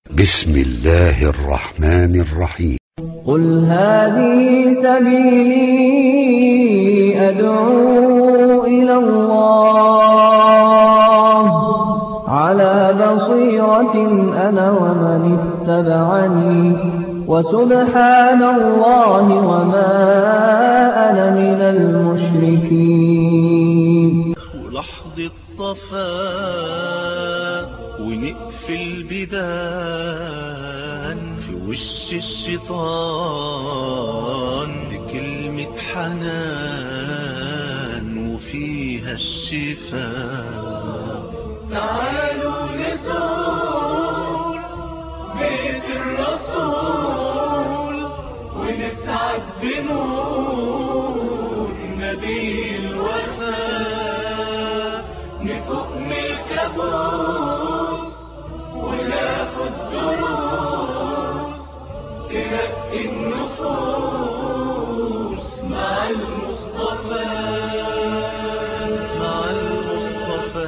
بسم الله الرحمن الرحيم قل هذه سبيلي أدعو إلى الله على بصيرة أنا ومن اتبعني وسبحان الله وما أنا من المشركين ولحظة صفاء ونقفل بيبان في وش الشيطان بكلمة حنان وفيها الشفاء تعالوا نزور بيت الرسول ونسعد بنور نبي الوفاء نفوق من الكابوس وناخد دروس ترقي النفوس مع المصطفى مع المصطفى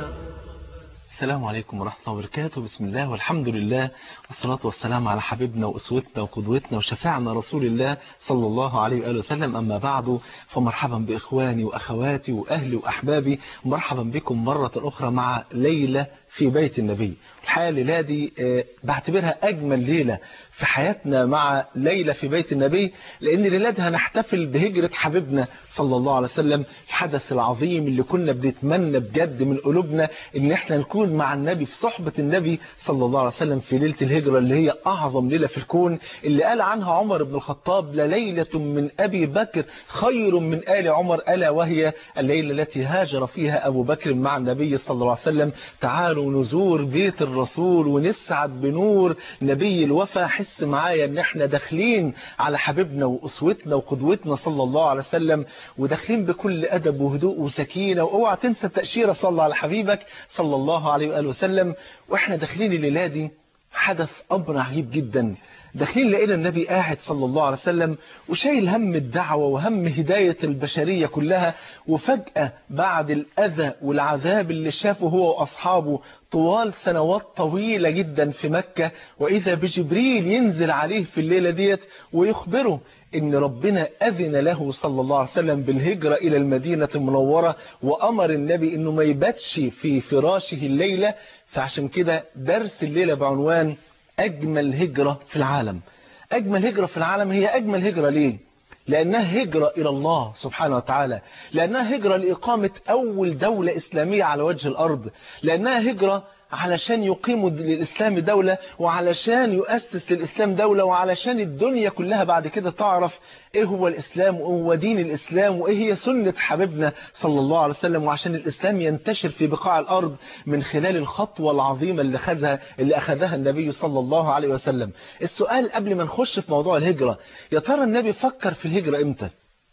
السلام عليكم ورحمة الله وبركاته بسم الله والحمد لله والصلاة والسلام على حبيبنا وأسوتنا وقدوتنا وشفاعنا رسول الله صلى الله عليه وآله وسلم أما بعد فمرحبا بإخواني وأخواتي وأهلي وأحبابي مرحبا بكم مرة أخرى مع ليلة في بيت النبي الحقيقة الليلة دي آه، بعتبرها أجمل ليلة في حياتنا مع ليلة في بيت النبي لأن الليلة دي هنحتفل بهجرة حبيبنا صلى الله عليه وسلم الحدث العظيم اللي كنا بنتمنى بجد من قلوبنا إن احنا نكون مع النبي في صحبة النبي صلى الله عليه وسلم في ليلة الهجرة اللي هي أعظم ليلة في الكون اللي قال عنها عمر بن الخطاب لليلة من أبي بكر خير من آل عمر ألا وهي الليلة التي هاجر فيها أبو بكر مع النبي صلى الله عليه وسلم تعالوا نزور بيت الرسول ونسعد بنور نبي الوفا حس معايا ان احنا داخلين على حبيبنا واسوتنا وقدوتنا صلى الله عليه وسلم وداخلين بكل ادب وهدوء وسكينه واوعى تنسى التاشيره صلى على حبيبك صلى الله عليه واله وسلم واحنا داخلين الليله دي حدث امر عجيب جدا داخلين لقينا النبي قاعد صلى الله عليه وسلم وشايل هم الدعوة وهم هداية البشرية كلها وفجأة بعد الأذى والعذاب اللي شافه هو وأصحابه طوال سنوات طويلة جدا في مكة وإذا بجبريل ينزل عليه في الليلة ديت ويخبره إن ربنا أذن له صلى الله عليه وسلم بالهجرة إلى المدينة المنورة وأمر النبي إنه ما يباتش في فراشه الليلة فعشان كده درس الليلة بعنوان أجمل هجرة في العالم أجمل هجرة في العالم هي أجمل هجرة ليه؟ لأنها هجرة إلى الله سبحانه وتعالى لأنها هجرة لإقامة أول دولة إسلامية على وجه الأرض لأنها هجرة علشان يقيموا للإسلام دولة وعلشان يؤسس للإسلام دولة وعلشان الدنيا كلها بعد كده تعرف إيه هو الإسلام وإيه هو دين الإسلام وإيه هي سنة حبيبنا صلى الله عليه وسلم وعشان الإسلام ينتشر في بقاع الأرض من خلال الخطوة العظيمة اللي خذها اللي أخذها النبي صلى الله عليه وسلم السؤال قبل ما نخش في موضوع الهجرة يا ترى النبي فكر في الهجرة إمتى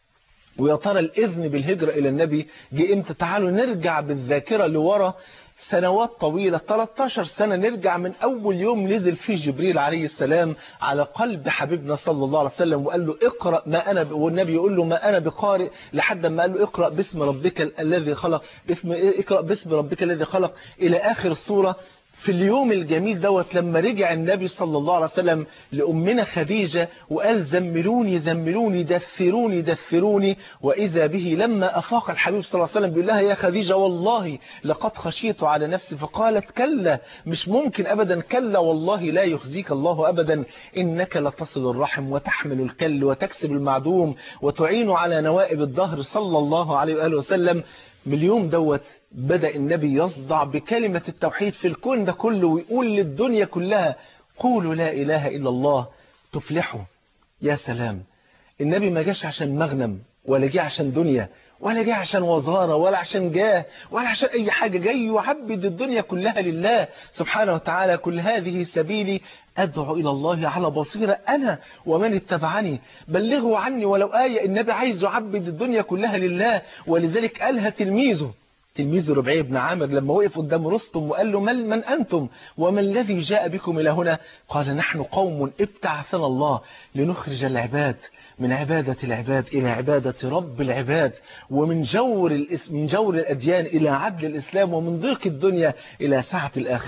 ويا ترى الإذن بالهجرة إلى النبي جه إمتى تعالوا نرجع بالذاكرة لورا سنوات طويلة 13 سنة نرجع من أول يوم نزل فيه جبريل عليه السلام على قلب حبيبنا صلى الله عليه وسلم وقال له اقرأ ما أنا ب... والنبي يقول له ما أنا بقارئ لحد ما قال له اقرأ باسم ربك الذي خلق باسم اقرأ باسم ربك الذي خلق إلى آخر الصورة في اليوم الجميل دوت لما رجع النبي صلى الله عليه وسلم لأمنا خديجة وقال زملوني زملوني دثروني دثروني وإذا به لما أفاق الحبيب صلى الله عليه وسلم بيقول لها يا خديجة والله لقد خشيت على نفسي فقالت كلا مش ممكن أبدا كلا والله لا يخزيك الله أبدا إنك لتصل الرحم وتحمل الكل وتكسب المعدوم وتعين على نوائب الظهر صلى الله عليه وآله وسلم من اليوم دوت بدأ النبي يصدع بكلمة التوحيد في الكون ده كله ويقول للدنيا كلها قولوا لا إله إلا الله تفلحوا يا سلام النبي ما جاش عشان مغنم ولا جه عشان دنيا ولا جه عشان وزارة ولا عشان جاه ولا عشان أي حاجة جاي يعبد الدنيا كلها لله سبحانه وتعالى كل هذه سبيلي أدعو إلى الله على بصيرة أنا ومن اتبعني بلغوا عني ولو آية النبي عايز يعبد الدنيا كلها لله ولذلك قالها تلميذه تلميذ ربعي بن عامر لما وقف قدام رستم وقال له من, من أنتم وما الذي جاء بكم إلى هنا قال نحن قوم ابتعثنا الله لنخرج العباد من عبادة العباد إلى عبادة رب العباد ومن جور, الإس... من جور الأديان إلى عدل الإسلام ومن ضيق الدنيا إلى سعة الآخرة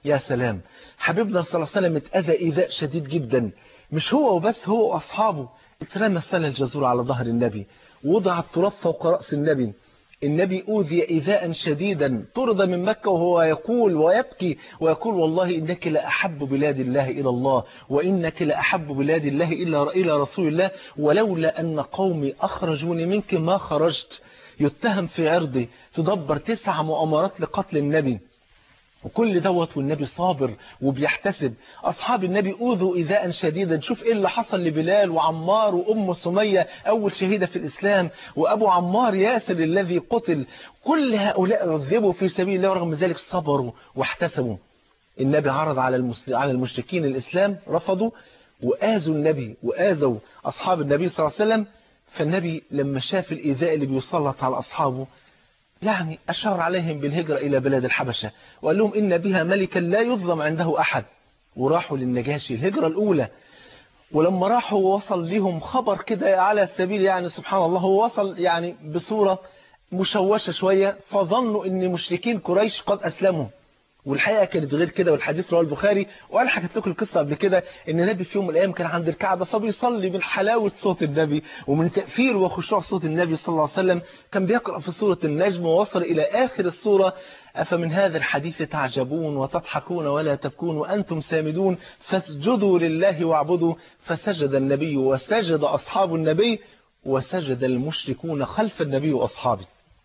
يا سلام حبيبنا صلى الله عليه وسلم اتأذى إيذاء شديد جدا مش هو وبس هو وأصحابه اترمى السنة الجزور على ظهر النبي وضع التراب فوق رأس النبي النبي أوذي إيذاء شديدا طرد من مكة وهو يقول ويبكي ويقول والله إنك لأحب بلاد الله إلى الله وإنك لأحب بلاد الله إلا إلى رسول الله ولولا أن قومي أخرجوني منك ما خرجت يتهم في عرضي تدبر تسع مؤامرات لقتل النبي وكل دوت والنبي صابر وبيحتسب أصحاب النبي أوذوا إيذاء شديدا شوف إيه اللي حصل لبلال وعمار وأم سمية أول شهيدة في الإسلام وأبو عمار ياسر الذي قتل كل هؤلاء عذبوا في سبيل الله ورغم ذلك صبروا واحتسبوا النبي عرض على على المشركين الإسلام رفضوا وآذوا النبي وآذوا أصحاب النبي صلى الله عليه وسلم فالنبي لما شاف الإيذاء اللي بيسلط على أصحابه يعني أشار عليهم بالهجرة إلى بلاد الحبشة وقال لهم إن بها ملكا لا يظلم عنده أحد وراحوا للنجاشي الهجرة الأولى ولما راحوا وصل لهم خبر كده على سبيل يعني سبحان الله هو وصل يعني بصورة مشوشة شوية فظنوا ان مشركين قريش قد أسلموا والحقيقة كانت غير كده والحديث رواه البخاري وأنا حكيت لكم القصة قبل كده إن النبي في يوم من الأيام كان عند الكعبة فبيصلي من حلاوة صوت النبي ومن تأثير وخشوع صوت النبي صلى الله عليه وسلم كان بيقرأ في سورة النجم ووصل إلى آخر السورة أفمن هذا الحديث تعجبون وتضحكون ولا تبكون وأنتم سامدون فاسجدوا لله واعبدوا فسجد النبي وسجد أصحاب النبي وسجد المشركون خلف النبي وأصحابه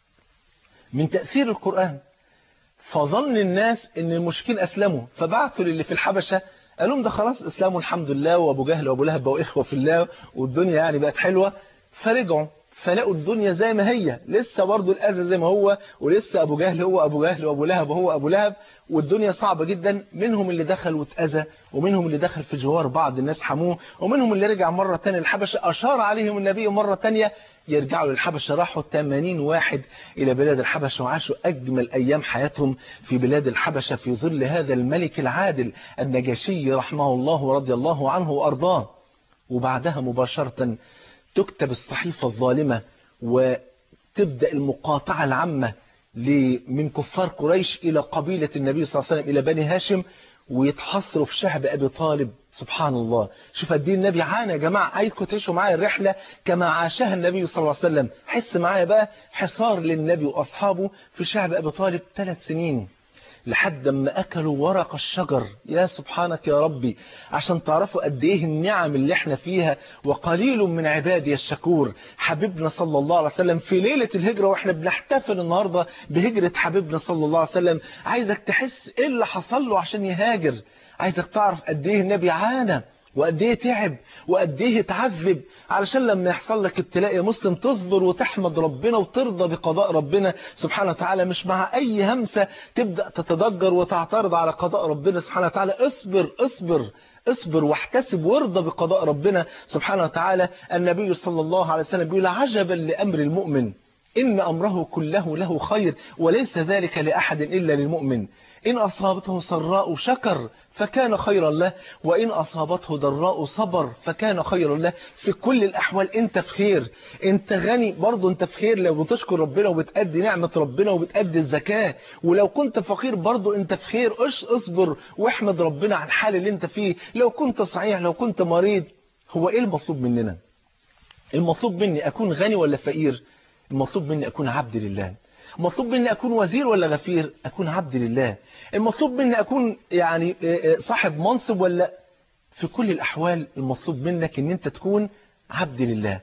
من تأثير القرآن فظن الناس ان المشركين اسلموا فبعثوا للي في الحبشة قال لهم ده خلاص اسلموا الحمد لله وابو جهل وابو لهب بقوا اخوه في الله والدنيا يعني بقت حلوه فرجعوا فلقوا الدنيا زي ما هي لسه برضه الاذى زي ما هو ولسه ابو جهل هو ابو جهل وابو لهب هو ابو لهب والدنيا صعبه جدا منهم اللي دخل واتاذى ومنهم اللي دخل في جوار بعض الناس حموه ومنهم اللي رجع مره ثانيه الحبشه اشار عليهم النبي مره ثانيه يرجعوا للحبشة راحوا 80 واحد إلى بلاد الحبشة وعاشوا أجمل أيام حياتهم في بلاد الحبشة في ظل هذا الملك العادل النجاشي رحمه الله ورضي الله عنه وأرضاه وبعدها مباشرة تكتب الصحيفة الظالمة وتبدأ المقاطعة العامة من كفار قريش إلى قبيلة النبي صلى الله عليه وسلم إلى بني هاشم ويتحصروا في شعب أبي طالب سبحان الله شوف قد ايه النبي عانى يا جماعة عايزكم تعيشوا معايا الرحلة كما عاشها النبي صلى الله عليه وسلم حس معايا بقى حصار للنبي وأصحابه في شعب أبي طالب ثلاث سنين لحد ما أكلوا ورق الشجر يا سبحانك يا ربي عشان تعرفوا قد إيه النعم اللي احنا فيها وقليل من عبادي الشكور حبيبنا صلى الله عليه وسلم في ليلة الهجرة واحنا بنحتفل النهاردة بهجرة حبيبنا صلى الله عليه وسلم عايزك تحس إيه اللي حصل له عشان يهاجر عايزك تعرف قد إيه النبي عانى وقد ايه تعب وقد ايه اتعذب علشان لما يحصل لك ابتلاء يا مسلم تصبر وتحمد ربنا وترضى بقضاء ربنا سبحانه وتعالى مش مع اي همسة تبدأ تتضجر وتعترض على قضاء ربنا سبحانه وتعالى اصبر اصبر اصبر واحتسب وارضى بقضاء ربنا سبحانه وتعالى النبي صلى الله عليه وسلم بيقول عجبا لأمر المؤمن إن أمره كله له خير وليس ذلك لأحد إلا للمؤمن إن أصابته سراء شكر فكان خيرا له وإن أصابته ضراء صبر فكان خيرا له في كل الأحوال أنت في خير أنت غني برضه أنت في خير لو بتشكر ربنا وبتأدي نعمة ربنا وبتأدي الزكاة ولو كنت فقير برضه أنت في خير اش اصبر واحمد ربنا على الحال اللي أنت فيه لو كنت صحيح لو كنت مريض هو إيه المطلوب مننا المطلوب مني أكون غني ولا فقير المطلوب مني أكون عبد لله المطلوب مني أكون وزير ولا غفير أكون عبد لله المطلوب مني أكون يعني صاحب منصب ولا في كل الأحوال المطلوب منك أن أنت تكون عبد لله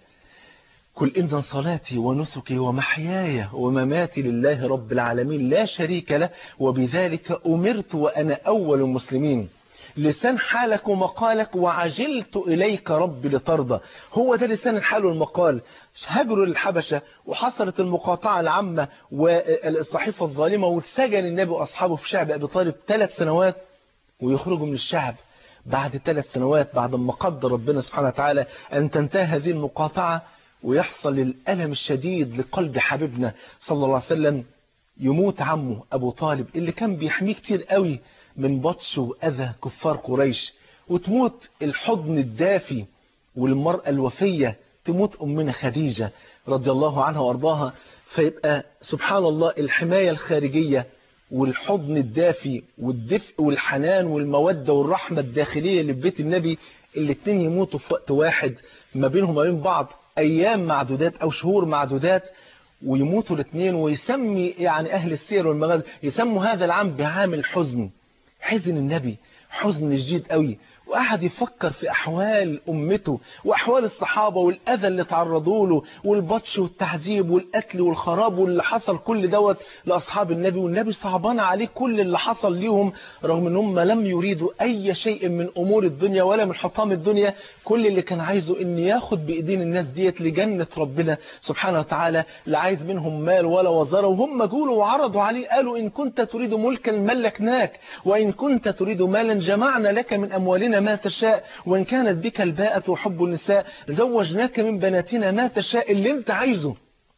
كل إن صلاتي ونسكي ومحياي ومماتي لله رب العالمين لا شريك له وبذلك أمرت وأنا أول المسلمين لسان حالك ومقالك وعجلت إليك رب لترضى هو ده لسان الحال والمقال هاجروا للحبشة وحصلت المقاطعة العامة والصحيفة الظالمة وسجن النبي وأصحابه في شعب أبي طالب ثلاث سنوات ويخرجوا من الشعب بعد ثلاث سنوات بعد ما قدر ربنا سبحانه وتعالى أن تنتهي هذه المقاطعة ويحصل الألم الشديد لقلب حبيبنا صلى الله عليه وسلم يموت عمه أبو طالب اللي كان بيحميه كتير قوي من بطش وأذى كفار قريش وتموت الحضن الدافي والمرأة الوفية تموت أمنا خديجة رضي الله عنها وأرضاها فيبقى سبحان الله الحماية الخارجية والحضن الدافي والدفء والحنان والمودة والرحمة الداخلية اللي في بيت النبي الاتنين يموتوا في وقت واحد ما بينهم وما بين بعض أيام معدودات أو شهور معدودات ويموتوا الاثنين ويسمي يعني أهل السير والمغازي يسموا هذا العام بعام الحزن حزن النبي حزن شديد قوي وقعد يفكر في أحوال أمته وأحوال الصحابة والأذى اللي تعرضوا له والبطش والتعذيب والقتل والخراب واللي حصل كل دوت لأصحاب النبي والنبي صعبان عليه كل اللي حصل ليهم رغم ان هم لم يريدوا أي شيء من أمور الدنيا ولا من حطام الدنيا كل اللي كان عايزه إن ياخد بإيدين الناس ديت لجنة ربنا سبحانه وتعالى لا عايز منهم مال ولا وزارة وهم جولوا وعرضوا عليه قالوا إن كنت تريد ملكا ملكناك وإن كنت تريد مالا جمعنا لك من أموالنا ما تشاء وإن كانت بك الباءة وحب النساء زوجناك من بناتنا ما تشاء اللي انت عايزه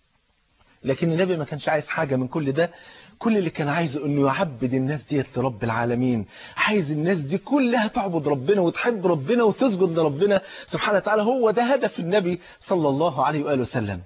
لكن النبي ما كانش عايز حاجة من كل ده كل اللي كان عايزه انه يعبد الناس ديت لرب العالمين عايز الناس دي كلها تعبد ربنا وتحب ربنا وتسجد لربنا سبحانه وتعالى هو ده هدف النبي صلى الله عليه وآله وسلم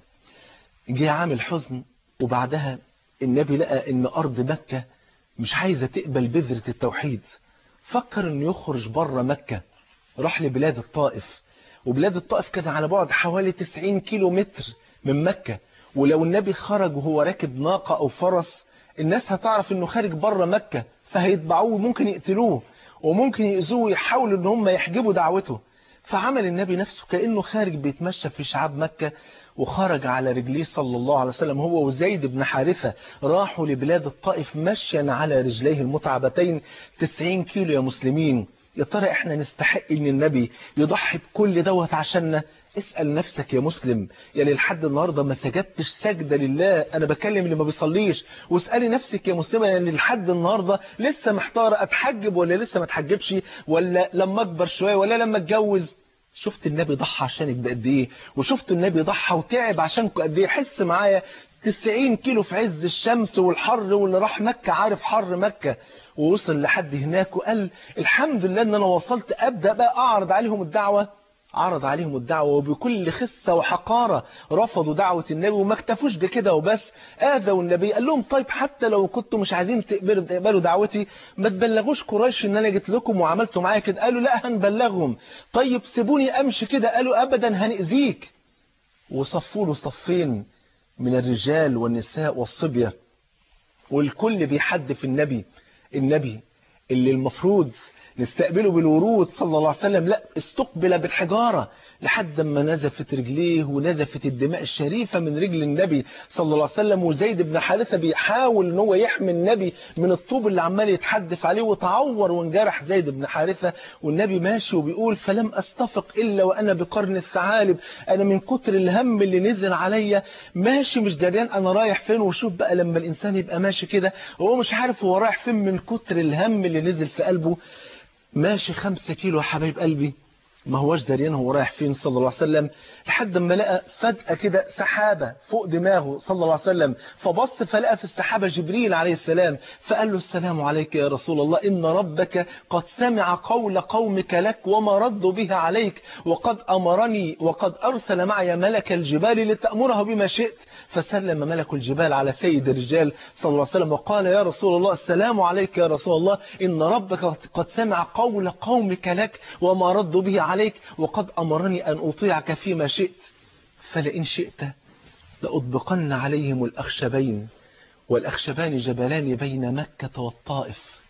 جه عام الحزن وبعدها النبي لقى ان ارض مكة مش عايزة تقبل بذرة التوحيد فكر انه يخرج بره مكة راح لبلاد الطائف وبلاد الطائف كان على بعد حوالي 90 كيلو متر من مكة ولو النبي خرج وهو راكب ناقة أو فرس الناس هتعرف انه خارج بره مكة فهيتبعوه وممكن يقتلوه وممكن يأذوه ويحاولوا ان هم يحجبوا دعوته فعمل النبي نفسه كأنه خارج بيتمشى في شعاب مكة وخرج على رجليه صلى الله عليه وسلم هو وزيد بن حارثة راحوا لبلاد الطائف مشيا على رجليه المتعبتين 90 كيلو يا مسلمين يا ترى احنا نستحق ان النبي يضحي بكل دوت عشاننا اسأل نفسك يا مسلم يعني لحد النهاردة ما سجدتش سجدة لله انا بكلم اللي ما بيصليش واسألي نفسك يا مسلمة يعني لحد النهاردة لسه محتارة اتحجب ولا لسه ما اتحجبش ولا لما اكبر شوية ولا لما اتجوز شفت النبي ضحى عشانك بقد ايه وشفت النبي ضحى وتعب عشانك قد ايه حس معايا 90 كيلو في عز الشمس والحر واللي راح مكة عارف حر مكة ووصل لحد هناك وقال الحمد لله ان انا وصلت ابدا بقى اعرض عليهم الدعوه عرض عليهم الدعوة وبكل خسة وحقارة رفضوا دعوة النبي وما اكتفوش بكده وبس آذوا النبي قال لهم طيب حتى لو كنتوا مش عايزين تقبلوا, تقبلوا دعوتي ما تبلغوش قريش ان انا جيت لكم وعملتوا معايا كده قالوا لا هنبلغهم طيب سيبوني امشي كده قالوا ابدا هنأذيك وصفوا له صفين من الرجال والنساء والصبية والكل بيحدف النبي النبي اللي المفروض نستقبله بالورود صلى الله عليه وسلم لا استقبل بالحجارة لحد ما نزفت رجليه ونزفت الدماء الشريفة من رجل النبي صلى الله عليه وسلم وزيد بن حارثة بيحاول ان هو يحمي النبي من الطوب اللي عمال يتحدف عليه وتعور وانجرح زيد بن حارثة والنبي ماشي وبيقول فلم استفق الا وانا بقرن الثعالب انا من كتر الهم اللي نزل عليا ماشي مش دريان انا رايح فين وشوف بقى لما الانسان يبقى ماشي كده وهو مش عارف هو رايح فين من كتر الهم اللي نزل في قلبه ماشي خمسة كيلو يا حبايب قلبي ما هوش دريان هو رايح فين صلى الله عليه وسلم لحد ما لقى فجأة كده سحابة فوق دماغه صلى الله عليه وسلم فبص فلقى في السحابة جبريل عليه السلام فقال له السلام عليك يا رسول الله إن ربك قد سمع قول قومك لك وما ردوا به عليك وقد أمرني وقد أرسل معي ملك الجبال لتأمره بما شئت فسلم ملك الجبال على سيد الرجال صلى الله عليه وسلم وقال يا رسول الله السلام عليك يا رسول الله إن ربك قد سمع قول قومك لك وما ردوا به عليك وقد أمرني أن أطيعك فيما شئت فلئن شئت لأطبقن عليهم الأخشبين والأخشبان جبلان بين مكة والطائف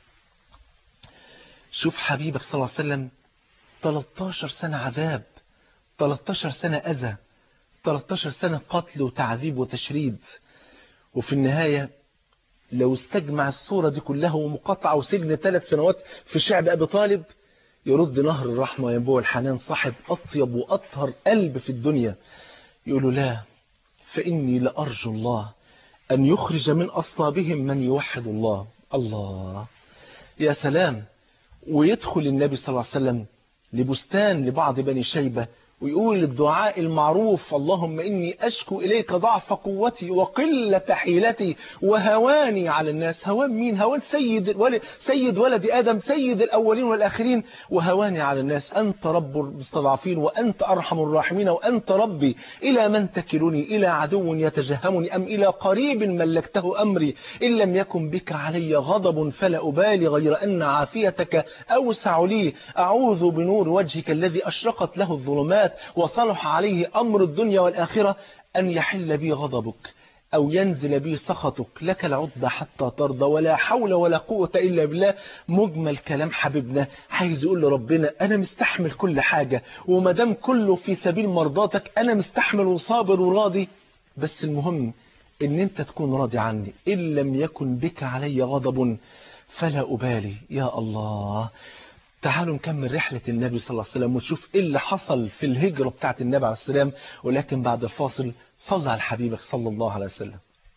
شوف حبيبك صلى الله عليه وسلم 13 سنة عذاب 13 سنة أذى 13 سنة قتل وتعذيب وتشريد وفي النهاية لو استجمع الصورة دي كلها ومقاطعة وسجن ثلاث سنوات في شعب أبي طالب يرد نهر الرحمة وينبوع الحنان صاحب أطيب وأطهر قلب في الدنيا يقول لا فإني لأرجو الله أن يخرج من أصلابهم من يوحد الله الله يا سلام ويدخل النبي صلى الله عليه وسلم لبستان لبعض بني شيبة ويقول الدعاء المعروف اللهم إني أشكو إليك ضعف قوتي وقلة حيلتي وهواني على الناس هوان مين هوان سيد الولد سيد ولد آدم سيد الأولين والآخرين وهواني على الناس أنت رب المستضعفين وأنت أرحم الراحمين وأنت ربي إلى من تكلني إلى عدو يتجهمني أم إلى قريب ملكته أمري إن لم يكن بك علي غضب فلا أبالي غير أن عافيتك أوسع لي أعوذ بنور وجهك الذي أشرقت له الظلمات وصلح عليه أمر الدنيا والآخرة أن يحل بي غضبك أو ينزل بي سخطك لك العضة حتى ترضى ولا حول ولا قوة إلا بالله مجمل كلام حبيبنا عايز يقول لربنا أنا مستحمل كل حاجة ومدام كله في سبيل مرضاتك أنا مستحمل وصابر وراضي بس المهم ان انت تكون راضي عني ان لم يكن بك علي غضب فلا ابالي يا الله تعالوا نكمل رحلة النبي صلى الله عليه وسلم ونشوف ايه اللي حصل في الهجرة بتاعت النبي عليه السلام ولكن بعد الفاصل صل على حبيبك صلى الله عليه وسلم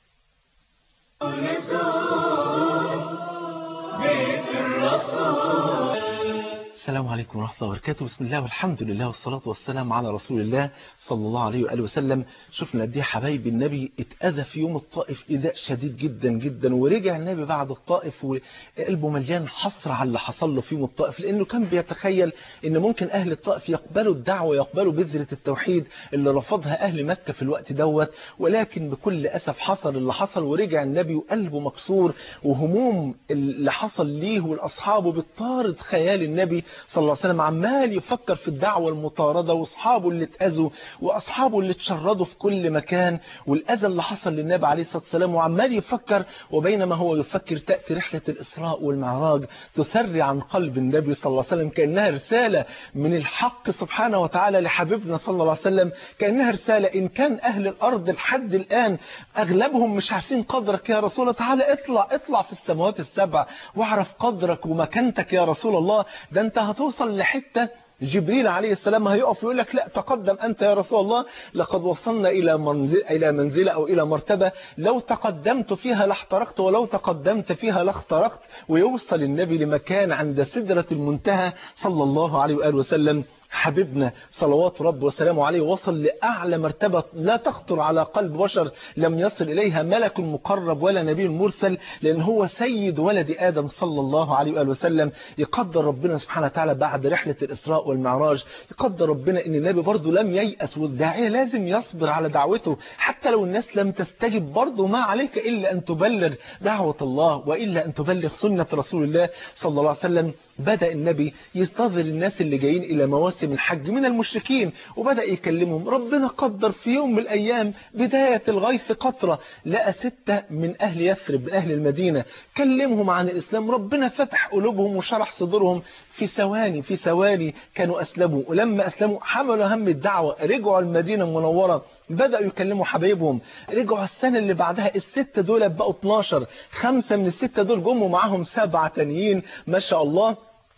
السلام عليكم ورحمة الله وبركاته بسم الله والحمد لله والصلاة والسلام على رسول الله صلى الله عليه وآله وسلم شفنا قد ايه حبايب النبي اتأذى في يوم الطائف إيذاء شديد جدا جدا ورجع النبي بعد الطائف وقلبه مليان حسرة على اللي حصل له في يوم الطائف لأنه كان بيتخيل إن ممكن أهل الطائف يقبلوا الدعوة يقبلوا بذرة التوحيد اللي رفضها أهل مكة في الوقت دوت ولكن بكل أسف حصل اللي حصل ورجع النبي وقلبه مكسور وهموم اللي حصل ليه والأصحابه بتطارد خيال النبي صلى الله عليه وسلم عمال يفكر في الدعوة المطاردة واصحابه اللي اتأذوا واصحابه اللي اتشردوا في كل مكان والأذى اللي حصل للنبي عليه الصلاة والسلام وعمال يفكر وبينما هو يفكر تأتي رحلة الإسراء والمعراج تسري عن قلب النبي صلى الله عليه وسلم كأنها رسالة من الحق سبحانه وتعالى لحبيبنا صلى الله عليه وسلم كأنها رسالة إن كان أهل الأرض لحد الآن أغلبهم مش عارفين قدرك يا رسول الله تعالى اطلع اطلع في السماوات السبع واعرف قدرك ومكانتك يا رسول الله ده انت هتوصل لحتة جبريل عليه السلام هيقف ويقول لك لا تقدم أنت يا رسول الله لقد وصلنا إلى منزل إلى منزلة أو إلى مرتبة لو تقدمت فيها لاحترقت ولو تقدمت فيها لاخترقت ويوصل النبي لمكان عند سدرة المنتهى صلى الله عليه وآله وسلم حبيبنا صلوات رب وسلامه عليه وصل لأعلى مرتبة لا تخطر على قلب بشر لم يصل إليها ملك مقرب ولا نبي مرسل لأن هو سيد ولد آدم صلى الله عليه وآله وسلم يقدر ربنا سبحانه وتعالى بعد رحلة الإسراء والمعراج يقدر ربنا أن النبي برضه لم ييأس والداعية لازم يصبر على دعوته حتى لو الناس لم تستجب برضه ما عليك إلا أن تبلغ دعوة الله وإلا أن تبلغ سنة رسول الله صلى الله عليه وسلم بدأ النبي يستظهر الناس اللي جايين إلى مواسم الحج من المشركين وبدأ يكلمهم ربنا قدر في يوم من الأيام بداية الغيث قطرة لقى ستة من أهل يثرب من أهل المدينة كلمهم عن الإسلام ربنا فتح قلوبهم وشرح صدورهم في ثواني في ثواني كانوا أسلموا ولما أسلموا حملوا هم الدعوة رجعوا المدينة المنورة بدأوا يكلموا حبايبهم رجعوا السنة اللي بعدها الستة دول بقوا 12 خمسة من الستة دول جم ومعاهم سبعة تانيين ما شاء الله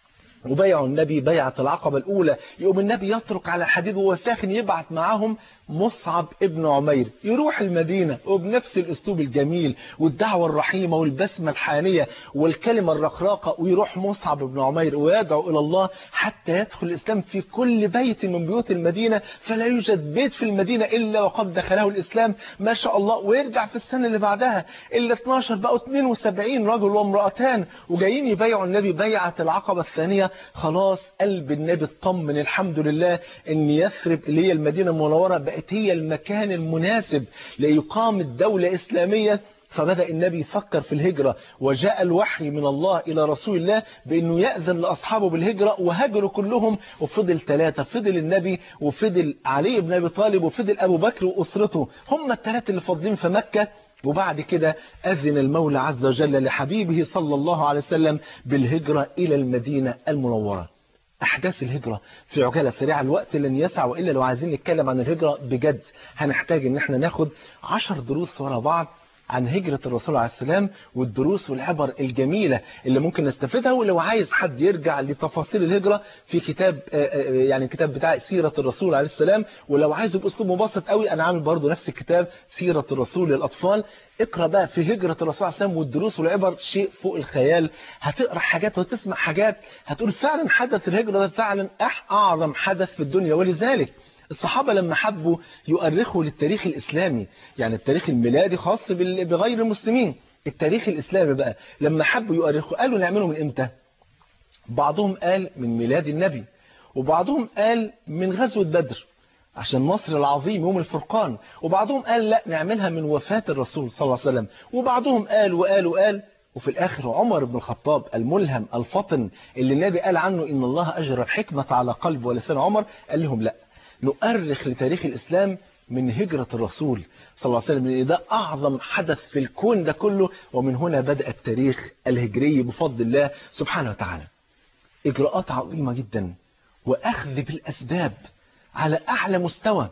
وبيعوا النبي بيعة العقبة الأولى يقوم النبي يترك على الحديد وهو ساخن يبعت معاهم مصعب ابن عمير يروح المدينة وبنفس الأسلوب الجميل والدعوة الرحيمة والبسمة الحانية والكلمة الرقراقة ويروح مصعب ابن عمير ويدعو إلى الله حتى يدخل الإسلام في كل بيت من بيوت المدينة فلا يوجد بيت في المدينة إلا وقد دخله الإسلام ما شاء الله ويرجع في السنة اللي بعدها إلا 12 بقوا 72 رجل وامرأتان وجايين يبيعوا النبي بيعة العقبة الثانية خلاص قلب النبي اطمن الحمد لله ان يثرب اللي هي المدينة المنورة بقت هي المكان المناسب لإقامة دولة إسلامية فبدأ النبي يفكر في الهجرة وجاء الوحي من الله إلى رسول الله بأنه يأذن لأصحابه بالهجرة وهجروا كلهم وفضل ثلاثة فضل النبي وفضل علي بن أبي طالب وفضل أبو بكر وأسرته هم الثلاثة اللي فاضلين في مكة وبعد كده أذن المولى عز وجل لحبيبه صلى الله عليه وسلم بالهجرة إلى المدينة المنورة أحداث الهجرة في عجالة سريعة الوقت لن يسع وإلا لو عايزين نتكلم عن الهجرة بجد هنحتاج إن احنا ناخد عشر دروس ورا بعض عن هجرة الرسول عليه السلام والدروس والعبر الجميلة اللي ممكن نستفيدها ولو عايز حد يرجع لتفاصيل الهجرة في كتاب يعني كتاب بتاع سيرة الرسول عليه السلام ولو عايزه بأسلوب مبسط قوي أنا عامل برضو نفس الكتاب سيرة الرسول للأطفال اقرا بقى في هجرة الرسول عليه السلام والدروس والعبر شيء فوق الخيال هتقرا حاجات وتسمع حاجات هتقول فعلا حدث الهجرة ده فعلا أعظم حدث في الدنيا ولذلك الصحابة لما حبوا يؤرخوا للتاريخ الإسلامي يعني التاريخ الميلادي خاص بال- بغير المسلمين التاريخ الإسلامي بقى لما حبوا يؤرخوا قالوا نعمله من إمتى بعضهم قال من ميلاد النبي وبعضهم قال من غزوة بدر عشان نصر العظيم يوم الفرقان وبعضهم قال لا نعملها من وفاة الرسول صلى الله عليه وسلم وبعضهم قال وقال وقال وفي الآخر عمر بن الخطاب الملهم الفطن اللي النبي قال عنه إن الله أجرى الحكمة على قلب ولسان عمر قال لهم لا نؤرخ لتاريخ الإسلام من هجرة الرسول صلى الله عليه وسلم لأن ده أعظم حدث في الكون ده كله ومن هنا بدأ التاريخ الهجري بفضل الله سبحانه وتعالى إجراءات عظيمة جدا وأخذ بالأسباب على أعلى مستوى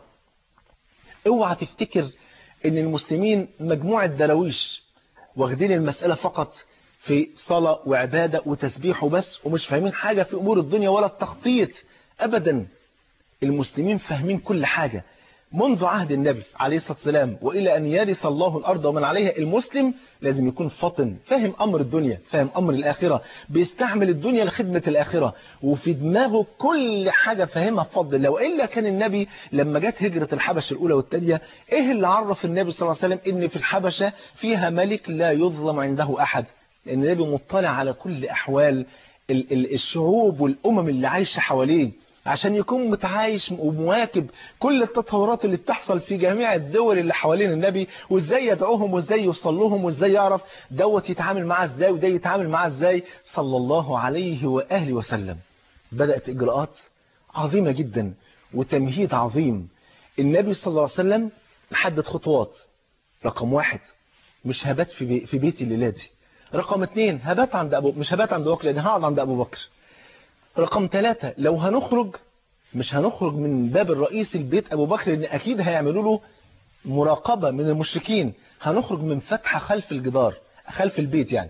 اوعى تفتكر ان المسلمين مجموعة درويش واخدين المسألة فقط في صلاة وعبادة وتسبيح وبس ومش فاهمين حاجة في أمور الدنيا ولا التخطيط أبدا المسلمين فاهمين كل حاجة منذ عهد النبي عليه الصلاة والسلام وإلى أن يرث الله الأرض ومن عليها المسلم لازم يكون فطن فاهم أمر الدنيا فاهم أمر الآخرة بيستعمل الدنيا لخدمة الآخرة وفي دماغه كل حاجة فاهمها بفضل الله وإلا كان النبي لما جت هجرة الحبشة الأولى والثانية إيه اللي عرف النبي صلى الله عليه وسلم إن في الحبشة فيها ملك لا يظلم عنده أحد لأن النبي مطلع على كل أحوال ال- ال- الشعوب والأمم اللي عايشة حواليه عشان يكون متعايش ومواكب كل التطورات اللي بتحصل في جميع الدول اللي حوالين النبي وازاي يدعوهم وازاي يوصل لهم وازاي يعرف دوت يتعامل معاه ازاي وده يتعامل معاه ازاي صلى الله عليه واهله وسلم بدأت اجراءات عظيمة جدا وتمهيد عظيم النبي صلى الله عليه وسلم محدد خطوات رقم واحد مش هبات في, بي في بيتي الليلة دي رقم اثنين هبات عند أبو مش هبات عند أبو بكر لأن هقعد عند أبو بكر رقم ثلاثة لو هنخرج مش هنخرج من باب الرئيس البيت أبو بكر لأن أكيد هيعملوا له مراقبة من المشركين هنخرج من فتحة خلف الجدار خلف البيت يعني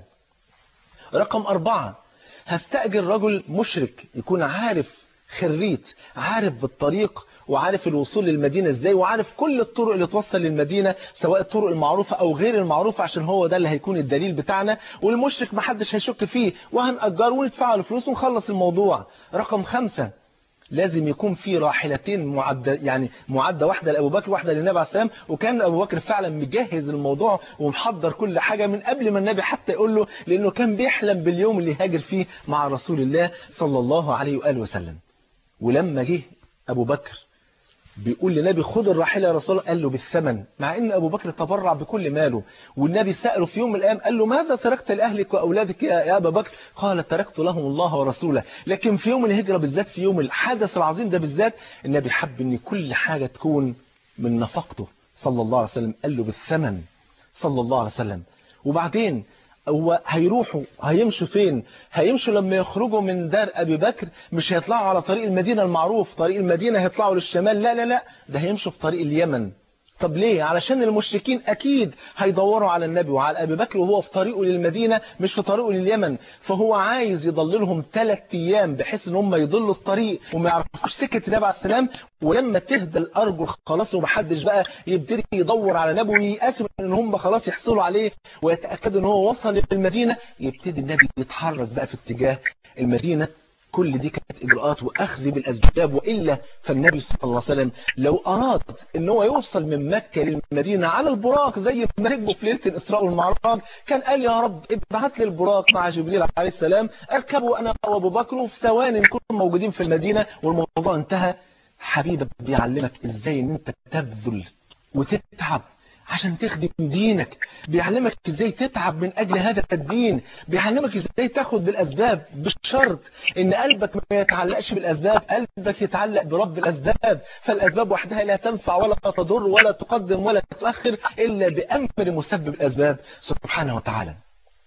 رقم أربعة هستأجر رجل مشرك يكون عارف خريت عارف بالطريق وعارف الوصول للمدينة ازاي وعارف كل الطرق اللي توصل للمدينة سواء الطرق المعروفة او غير المعروفة عشان هو ده اللي هيكون الدليل بتاعنا والمشرك محدش هيشك فيه وهنأجره وندفع له فلوس ونخلص الموضوع رقم خمسة لازم يكون في راحلتين معدة يعني معدة واحدة لأبو بكر واحدة للنبي عليه السلام وكان أبو بكر فعلا مجهز الموضوع ومحضر كل حاجة من قبل ما النبي حتى يقول له لأنه كان بيحلم باليوم اللي هاجر فيه مع رسول الله صلى الله عليه وآله وسلم ولما جه أبو بكر بيقول للنبي خد الراحله يا رسول الله قال له بالثمن مع ان ابو بكر تبرع بكل ماله والنبي ساله في يوم من الايام قال له ماذا تركت لاهلك واولادك يا يا ابا بكر قال تركت لهم الله ورسوله لكن في يوم الهجره بالذات في يوم الحدث العظيم ده بالذات النبي حب ان كل حاجه تكون من نفقته صلى الله عليه وسلم قال له بالثمن صلى الله عليه وسلم وبعدين هو هيروحوا هيمشوا فين هيمشوا لما يخرجوا من دار ابي بكر مش هيطلعوا على طريق المدينه المعروف طريق المدينه هيطلعوا للشمال لا لا لا ده هيمشوا في طريق اليمن طب ليه علشان المشركين اكيد هيدوروا على النبي وعلى ابي بكر وهو في طريقه للمدينه مش في طريقه لليمن فهو عايز يضللهم ثلاث ايام بحيث ان هم يضلوا الطريق وما يعرفوش سكه النبي عليه السلام ولما تهدى الارجل خلاص ومحدش بقى يبتدي يدور على النبي ويقاسم ان هم خلاص يحصلوا عليه ويتاكدوا ان هو وصل للمدينه يبتدي النبي يتحرك بقى في اتجاه المدينه كل دي كانت إجراءات وأخذ بالأسباب وإلا فالنبي صلى الله عليه وسلم لو أراد أن هو يوصل من مكة للمدينة على البراق زي ما ركبوا في ليلة الإسراء والمعراج كان قال يا رب ابعت لي البراق مع جبريل عليه السلام أركبه أنا وأبو بكر وفي ثواني نكون موجودين في المدينة والموضوع انتهى حبيبك بيعلمك إزاي أن أنت تبذل وتتعب عشان تخدم دينك بيعلمك ازاي تتعب من اجل هذا الدين بيعلمك ازاي تاخد بالاسباب بشرط ان قلبك ما يتعلقش بالاسباب قلبك يتعلق برب الاسباب فالاسباب وحدها لا تنفع ولا تضر ولا تقدم ولا تؤخر الا بامر مسبب الاسباب سبحانه وتعالى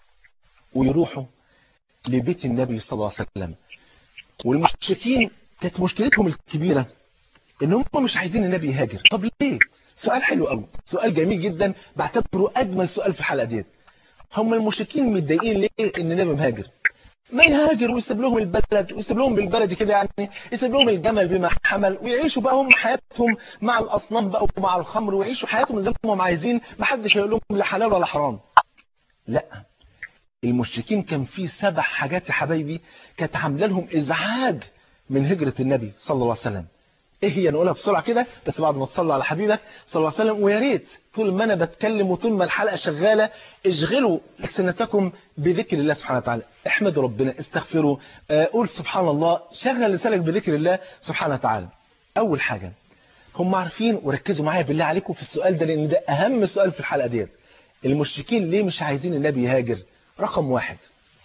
ويروحوا لبيت النبي صلى الله عليه وسلم والمشركين كانت مشكلتهم الكبيره ان هم مش عايزين النبي يهاجر طب ليه سؤال حلو قوي سؤال جميل جدا بعتبره اجمل سؤال في الحلقه ديت هم المشركين متضايقين ليه ان النبي مهاجر ما يهاجر ويسيب لهم البلد ويسيب لهم بالبلد كده يعني يسيب لهم الجمل بما حمل ويعيشوا بقى هم حياتهم مع الاصنام بقى ومع الخمر ويعيشوا حياتهم زي ما هم عايزين ما حدش هيقول لهم لا حلال ولا حرام لا المشركين كان في سبع حاجات يا حبايبي كانت عامله لهم ازعاج من هجره النبي صلى الله عليه وسلم ايه هي نقولها بسرعه كده بس بعد ما تصلوا على حبيبك صلى الله عليه وسلم ويا ريت طول ما انا بتكلم وطول ما الحلقه شغاله اشغلوا سنتكم بذكر الله سبحانه وتعالى احمدوا ربنا استغفروا آه، قول سبحان الله شغل لسانك بذكر الله سبحانه وتعالى اول حاجه هم عارفين وركزوا معايا بالله عليكم في السؤال ده لان ده اهم سؤال في الحلقه ديت المشركين ليه مش عايزين النبي يهاجر رقم واحد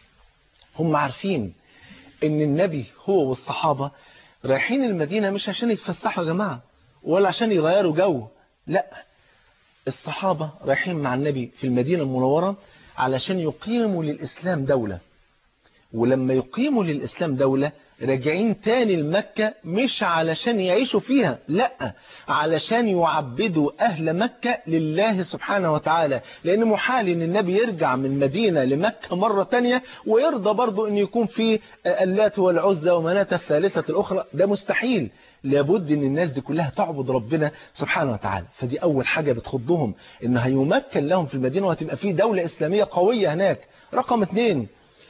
هم عارفين ان النبي هو والصحابة رايحين المدينة مش عشان يتفسحوا يا جماعة ولا عشان يغيروا جو لا الصحابة رايحين مع النبي في المدينة المنورة علشان يقيموا للإسلام دولة ولما يقيموا للإسلام دولة راجعين تاني لمكة مش علشان يعيشوا فيها لا علشان يعبدوا أهل مكة لله سبحانه وتعالى لأن محال أن النبي يرجع من مدينة لمكة مرة تانية ويرضى برضو أن يكون في اللات والعزى ومناة الثالثة الأخرى ده مستحيل لابد ان الناس دي كلها تعبد ربنا سبحانه وتعالى فدي اول حاجة بتخضهم ان هيمكن لهم في المدينة وهتبقى في دولة اسلامية قوية هناك رقم اثنين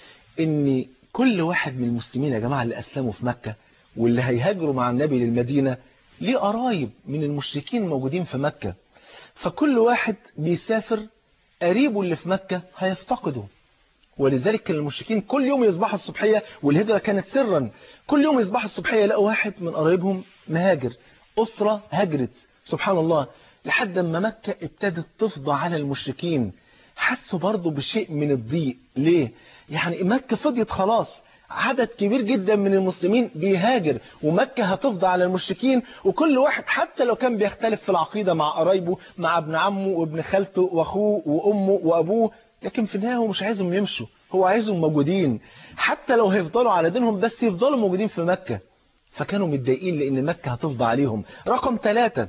ان كل واحد من المسلمين يا جماعة اللي أسلموا في مكة واللي هيهاجروا مع النبي للمدينة ليه قرايب من المشركين موجودين في مكة فكل واحد بيسافر قريبه اللي في مكة هيفتقده ولذلك كان المشركين كل يوم يصبحوا الصبحية والهجرة كانت سرا كل يوم يصبحوا الصبحية يلاقوا واحد من قرايبهم مهاجر أسرة هجرت سبحان الله لحد ما مكة ابتدت تفضى على المشركين حسوا برضه بشيء من الضيق ليه؟ يعني مكة فضيت خلاص عدد كبير جدا من المسلمين بيهاجر ومكة هتفضى على المشركين وكل واحد حتى لو كان بيختلف في العقيدة مع قرايبه مع ابن عمه وابن خالته واخوه وامه وابوه لكن في النهاية هو مش عايزهم يمشوا هو عايزهم موجودين حتى لو هيفضلوا على دينهم بس يفضلوا موجودين في مكة فكانوا متضايقين لان مكة هتفضى عليهم رقم ثلاثة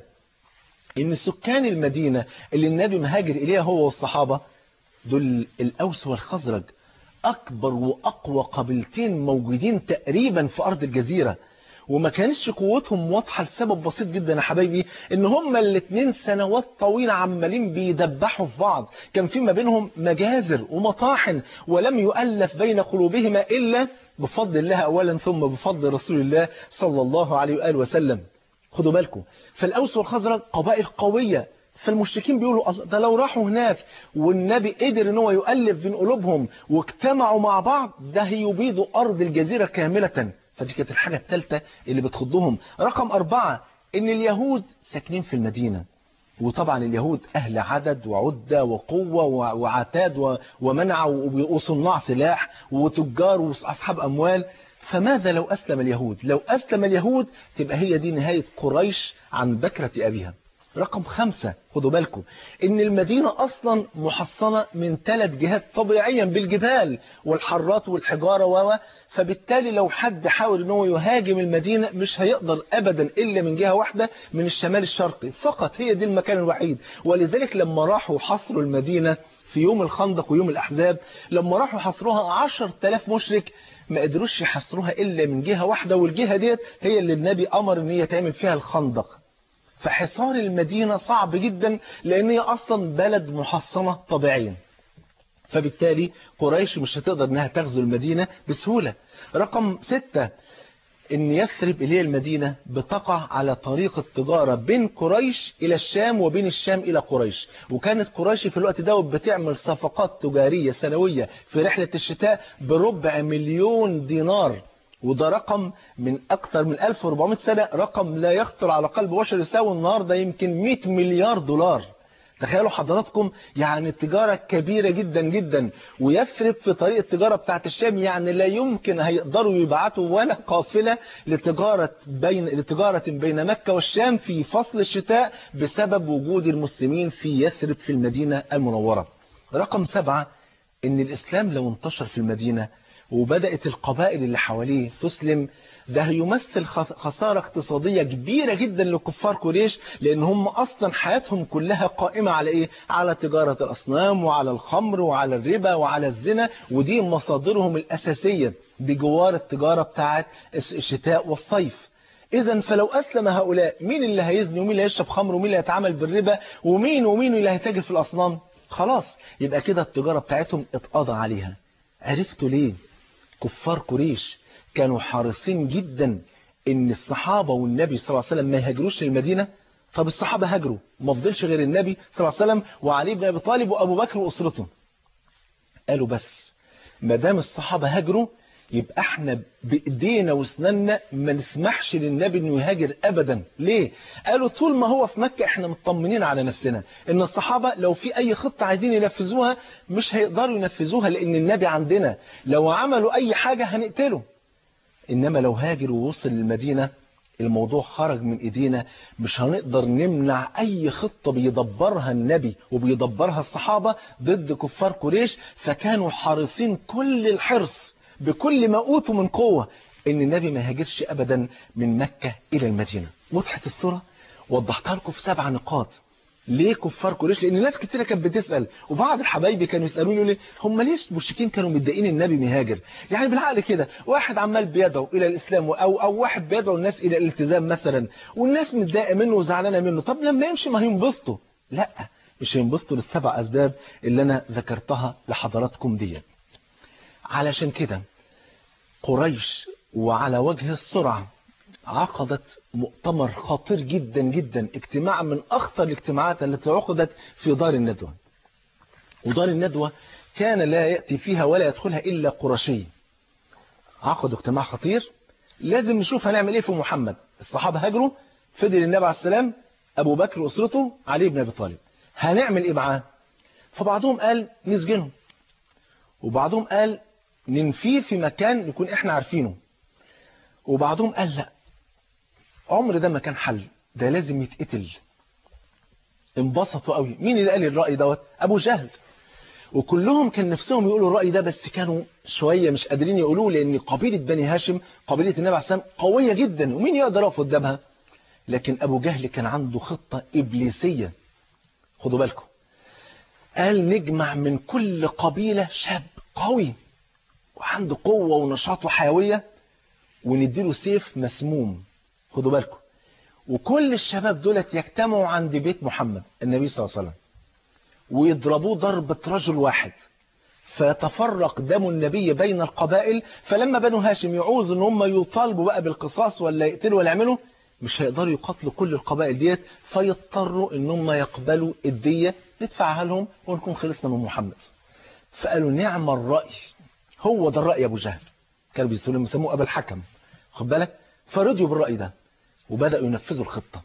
ان سكان المدينة اللي النبي مهاجر اليها هو والصحابة دول الاوس والخزرج أكبر وأقوى قبيلتين موجودين تقريبا في أرض الجزيرة وما كانش قوتهم واضحة لسبب بسيط جدا يا حبايبي ان هما الاثنين سنوات طويلة عمالين بيدبحوا في بعض كان في ما بينهم مجازر ومطاحن ولم يؤلف بين قلوبهما إلا بفضل الله أولا ثم بفضل رسول الله صلى الله عليه وآله وسلم خدوا بالكم فالأوس والخزرج قبائل قوية فالمشركين بيقولوا ده لو راحوا هناك والنبي قدر ان هو يؤلف بين قلوبهم واجتمعوا مع بعض ده هيبيدوا أرض الجزيرة كاملة فدي كانت الحاجة الثالثة اللي بتخضهم رقم أربعة ان اليهود ساكنين في المدينة وطبعا اليهود أهل عدد وعدة وقوة وعتاد ومنع وصناع سلاح وتجار وأصحاب أموال فماذا لو أسلم اليهود لو أسلم اليهود تبقى هي دي نهاية قريش عن بكرة أبيها رقم خمسة خدوا بالكم ان المدينة اصلا محصنة من ثلاث جهات طبيعيا بالجبال والحرات والحجارة و فبالتالي لو حد حاول ان هو يهاجم المدينة مش هيقدر ابدا الا من جهة واحدة من الشمال الشرقي فقط هي دي المكان الوحيد ولذلك لما راحوا حصروا المدينة في يوم الخندق ويوم الاحزاب لما راحوا حصروها عشر تلاف مشرك ما قدروش يحصروها الا من جهة واحدة والجهة ديت هي اللي النبي امر ان هي تعمل فيها الخندق فحصار المدينة صعب جدا لأن هي أصلا بلد محصنة طبيعيا فبالتالي قريش مش هتقدر أنها تغزو المدينة بسهولة رقم ستة ان يثرب اللي هي المدينة بتقع على طريق التجارة بين قريش الى الشام وبين الشام الى قريش وكانت قريش في الوقت ده بتعمل صفقات تجارية سنوية في رحلة الشتاء بربع مليون دينار وده رقم من أكثر من 1400 سنة رقم لا يخطر على قلب بشر يساوي النهاردة يمكن 100 مليار دولار تخيلوا حضراتكم يعني التجارة كبيرة جدا جدا ويثرب في طريق التجارة بتاعت الشام يعني لا يمكن هيقدروا يبعتوا ولا قافلة لتجارة بين لتجارة بين مكة والشام في فصل الشتاء بسبب وجود المسلمين في يثرب في المدينة المنورة رقم سبعة ان الإسلام لو انتشر في المدينة وبدأت القبائل اللي حواليه تسلم ده هيمثل خسارة اقتصادية كبيرة جدا لكفار قريش لأن هم أصلا حياتهم كلها قائمة على إيه؟ على تجارة الأصنام وعلى الخمر وعلى الربا وعلى الزنا ودي مصادرهم الأساسية بجوار التجارة بتاعت الشتاء والصيف إذا فلو أسلم هؤلاء مين اللي هيزني ومين اللي هيشرب خمر ومين اللي هيتعامل بالربا ومين ومين اللي هيتاجر في الأصنام خلاص يبقى كده التجارة بتاعتهم اتقضى عليها عرفتوا ليه كفار قريش كانوا حريصين جدا ان الصحابة والنبي صلى الله عليه وسلم ما يهاجروش للمدينة طب الصحابة هاجروا ما فضلش غير النبي صلى الله عليه وسلم وعلي بن ابي طالب وابو بكر واسرته قالوا بس ما دام الصحابة هاجروا يبقى احنا بايدينا واسناننا ما نسمحش للنبي انه يهاجر ابدا ليه قالوا طول ما هو في مكة احنا مطمنين على نفسنا ان الصحابة لو في اي خطة عايزين ينفذوها مش هيقدروا ينفذوها لان النبي عندنا لو عملوا اي حاجة هنقتله انما لو هاجر ووصل للمدينة الموضوع خرج من ايدينا مش هنقدر نمنع اي خطة بيدبرها النبي وبيدبرها الصحابة ضد كفار قريش فكانوا حريصين كل الحرص بكل ما اوتوا من قوة ان النبي ما هاجرش ابدا من مكة الى المدينة وضحت الصورة وضحتها لكم في سبع نقاط ليه كفار قريش لان ناس كتير كانت بتسال وبعض الحبايب كانوا يسالوني ليه هم ليه المشركين كانوا متضايقين النبي مهاجر يعني بالعقل كده واحد عمال بيدعو الى الاسلام او او واحد بيدعو الناس الى الالتزام مثلا والناس متضايقه منه وزعلانه منه طب لما يمشي ما هينبسطوا لا مش هينبسطوا للسبع اسباب اللي انا ذكرتها لحضراتكم دي علشان كده قريش وعلى وجه السرعه عقدت مؤتمر خطير جدا جدا اجتماع من أخطر الاجتماعات التي عقدت في دار الندوة ودار الندوة كان لا يأتي فيها ولا يدخلها إلا قرشي عقدوا اجتماع خطير لازم نشوف هنعمل ايه في محمد الصحابة هاجروا فضل النبي عليه السلام أبو بكر وأسرته علي بن أبي طالب هنعمل ايه معاه فبعضهم قال نسجنه وبعضهم قال ننفيه في مكان نكون احنا عارفينه وبعضهم قال لا عمر ده ما كان حل ده لازم يتقتل انبسطوا قوي مين اللي قال الرأي دوت ابو جهل وكلهم كان نفسهم يقولوا الرأي ده بس كانوا شوية مش قادرين يقولوه لان قبيلة بني هاشم قبيلة النبي عليه السلام قوية جدا ومين يقدر يقف قدامها لكن ابو جهل كان عنده خطة ابليسية خدوا بالكم قال نجمع من كل قبيلة شاب قوي وعنده قوة ونشاط وحيوية ونديله سيف مسموم خدوا بالكم وكل الشباب دولت يجتمعوا عند بيت محمد النبي صلى الله عليه وسلم ويضربوه ضربة رجل واحد فيتفرق دم النبي بين القبائل فلما بنو هاشم يعوز ان هم يطالبوا بقى بالقصاص ولا يقتلوا ولا يعملوا مش هيقدروا يقاتلوا كل القبائل ديت فيضطروا ان هم يقبلوا الدية ندفعها لهم ونكون خلصنا من محمد فقالوا نعم الرأي هو ده الرأي ابو جهل كانوا بيسموه ابا الحكم خد بالك فرضيوا بالرأي ده وبدأوا ينفذوا الخطة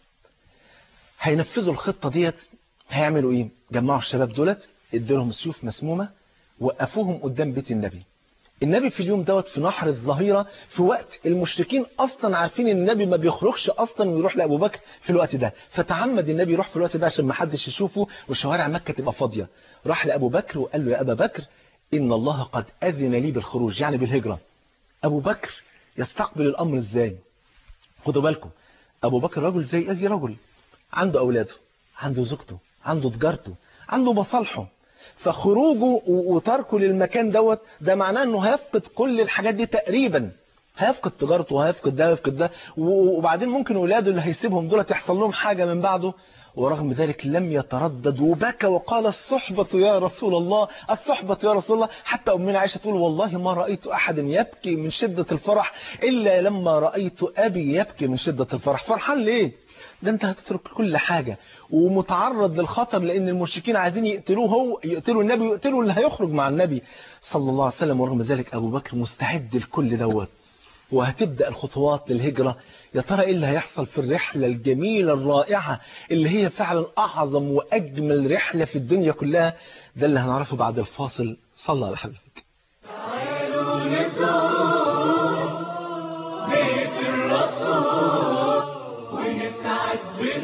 هينفذوا الخطة ديت هيعملوا ايه جمعوا الشباب دولت ادوا سيوف مسمومة وقفوهم قدام بيت النبي النبي في اليوم دوت في نحر الظهيرة في وقت المشركين أصلا عارفين ان النبي ما بيخرجش أصلا ويروح لأبو بكر في الوقت ده فتعمد النبي يروح في الوقت ده عشان ما حدش يشوفه وشوارع مكة تبقى فاضية راح لأبو بكر وقال له يا أبا بكر إن الله قد أذن لي بالخروج يعني بالهجرة أبو بكر يستقبل الأمر إزاي خدوا بالكم أبو بكر رجل زي أي رجل عنده أولاده عنده زوجته عنده تجارته عنده مصالحه فخروجه وتركه للمكان دوت ده معناه انه هيفقد كل الحاجات دي تقريبا هيفقد تجارته وهيفقد ده وهيفقد ده وبعدين ممكن اولاده اللي هيسيبهم دول يحصل لهم حاجه من بعده ورغم ذلك لم يتردد وبكى وقال الصحبة يا رسول الله الصحبة يا رسول الله حتى أمنا عائشة تقول والله ما رأيت أحد يبكي من شدة الفرح إلا لما رأيت أبي يبكي من شدة الفرح فرحان ليه ده انت هتترك كل حاجة ومتعرض للخطر لان المشركين عايزين يقتلوه هو يقتلوا النبي ويقتلوا اللي هيخرج مع النبي صلى الله عليه وسلم ورغم ذلك ابو بكر مستعد لكل دوت وهتبدأ الخطوات للهجرة يا ترى ايه اللي هيحصل في الرحلة الجميلة الرائعة اللي هي فعلا اعظم واجمل رحلة في الدنيا كلها ده اللي هنعرفه بعد الفاصل صلى على حبيبك تعالوا نزور بيت الرسول ونسعد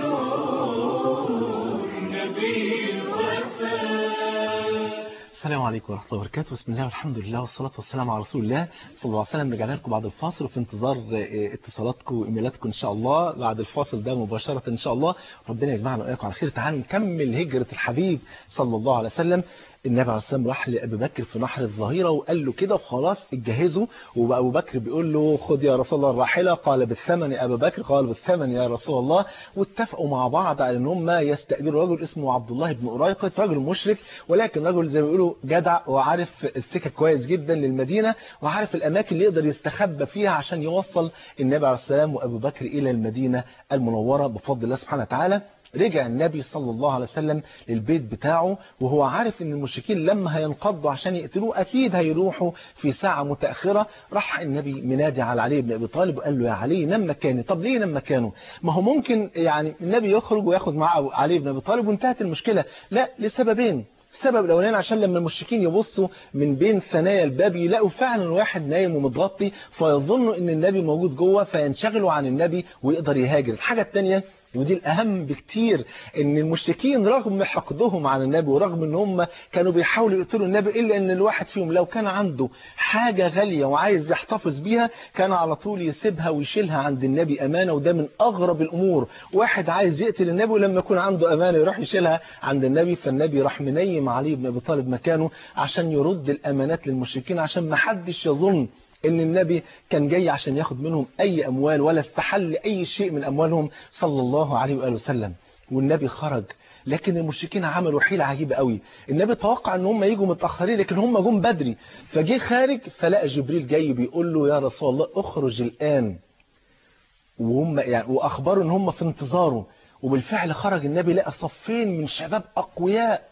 بنور نبي الوفاء السلام عليكم ورحمة الله وبركاته بسم الله والحمد لله والصلاة والسلام على رسول الله صلى الله عليه وسلم رجعنا لكم بعد الفاصل وفي انتظار اتصالاتكم وايميلاتكم ان شاء الله بعد الفاصل ده مباشرة ان شاء الله ربنا يجمعنا واياكم على خير تعالوا نكمل هجرة الحبيب صلى الله عليه وسلم النبي عليه الصلاه والسلام راح لابي بكر في نحر الظهيره وقال له كده وخلاص اتجهزوا وبقى ابو بكر بيقول له خد يا رسول الله الراحله قال بالثمن يا ابا بكر قال بالثمن يا رسول الله واتفقوا مع بعض على ان هم يستاجروا رجل اسمه عبد الله بن قريقه رجل مشرك ولكن رجل زي ما بيقولوا جدع وعارف السكك كويس جدا للمدينه وعارف الاماكن اللي يقدر يستخبى فيها عشان يوصل النبي عليه السلام وابو بكر الى المدينه المنوره بفضل الله سبحانه وتعالى رجع النبي صلى الله عليه وسلم للبيت بتاعه وهو عارف ان المشركين لما هينقضوا عشان يقتلوه اكيد هيروحوا في ساعة متأخرة راح النبي منادي على علي بن ابي طالب وقال له يا علي نم مكاني طب ليه نم مكانه ما هو ممكن يعني النبي يخرج وياخد معاه علي بن ابي طالب وانتهت المشكلة لا لسببين السبب الاولاني عشان لما المشركين يبصوا من بين ثنايا الباب يلاقوا فعلا واحد نايم ومتغطي فيظنوا ان النبي موجود جوه فينشغلوا عن النبي ويقدر يهاجر الحاجة الثانية ودي الأهم بكتير إن المشركين رغم حقدهم على النبي ورغم إن هم كانوا بيحاولوا يقتلوا النبي إلا إن الواحد فيهم لو كان عنده حاجة غالية وعايز يحتفظ بيها كان على طول يسيبها ويشيلها عند النبي أمانة وده من أغرب الأمور واحد عايز يقتل النبي ولما يكون عنده أمانة يروح يشيلها عند النبي فالنبي راح منيم علي بن أبي طالب مكانه عشان يرد الأمانات للمشركين عشان ما حدش يظن ان النبي كان جاي عشان ياخد منهم اي اموال ولا استحل اي شيء من اموالهم صلى الله عليه واله وسلم والنبي خرج لكن المشركين عملوا حيلة عجيبة قوي النبي توقع ان هم يجوا متأخرين لكن هم جم بدري فجه خارج فلقى جبريل جاي بيقول له يا رسول الله اخرج الآن وهم يعني واخبروا ان هم في انتظاره وبالفعل خرج النبي لقى صفين من شباب اقوياء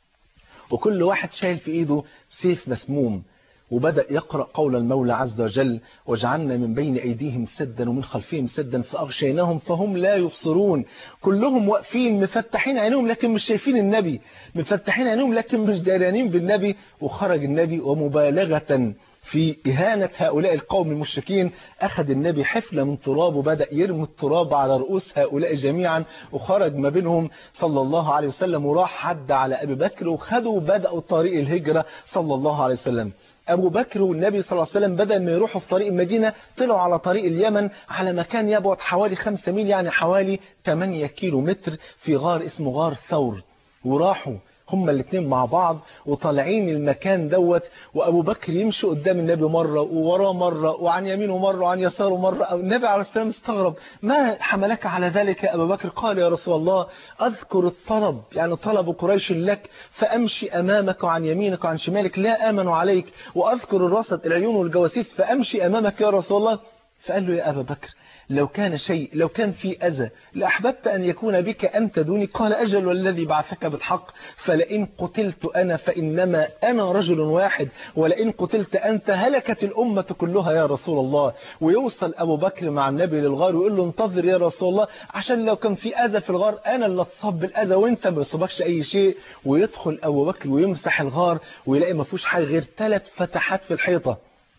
وكل واحد شايل في ايده سيف مسموم وبدأ يقرأ قول المولى عز وجل وجعلنا من بين أيديهم سدا ومن خلفهم سدا فأغشيناهم فهم لا يبصرون كلهم واقفين مفتحين عينهم لكن مش شايفين النبي مفتحين عينهم لكن مش دارانين بالنبي وخرج النبي ومبالغة في إهانة هؤلاء القوم المشركين أخذ النبي حفلة من تراب وبدأ يرمي التراب على رؤوس هؤلاء جميعا وخرج ما بينهم صلى الله عليه وسلم وراح حد على أبي بكر وخدوا بدأوا طريق الهجرة صلى الله عليه وسلم أبو بكر والنبي صلى الله عليه وسلم بدل ما يروحوا في طريق المدينة طلعوا على طريق اليمن على مكان يبعد حوالي 5 ميل يعني حوالي 8 كيلو متر في غار اسمه غار ثور وراحوا هما الاثنين مع بعض وطالعين المكان دوت وابو بكر يمشي قدام النبي مره ووراه مره وعن يمينه مره وعن يساره مره النبي عليه السلام استغرب ما حملك على ذلك يا ابا بكر قال يا رسول الله اذكر الطلب يعني طلب قريش لك فامشي امامك وعن يمينك وعن شمالك لا امنوا عليك واذكر الرصد العيون والجواسيس فامشي امامك يا رسول الله فقال له يا ابا بكر لو كان شيء لو كان في أذى لأحببت أن يكون بك أنت دوني قال أجل والذي بعثك بالحق فلئن قتلت أنا فإنما أنا رجل واحد ولئن قتلت أنت هلكت الأمة كلها يا رسول الله ويوصل أبو بكر مع النبي للغار ويقول له انتظر يا رسول الله عشان لو كان في أذى في الغار أنا اللي اتصاب بالأذى وانت ما يصيبكش أي شيء ويدخل أبو بكر ويمسح الغار ويلاقي ما فيهوش حاجة غير ثلاث فتحات في الحيطة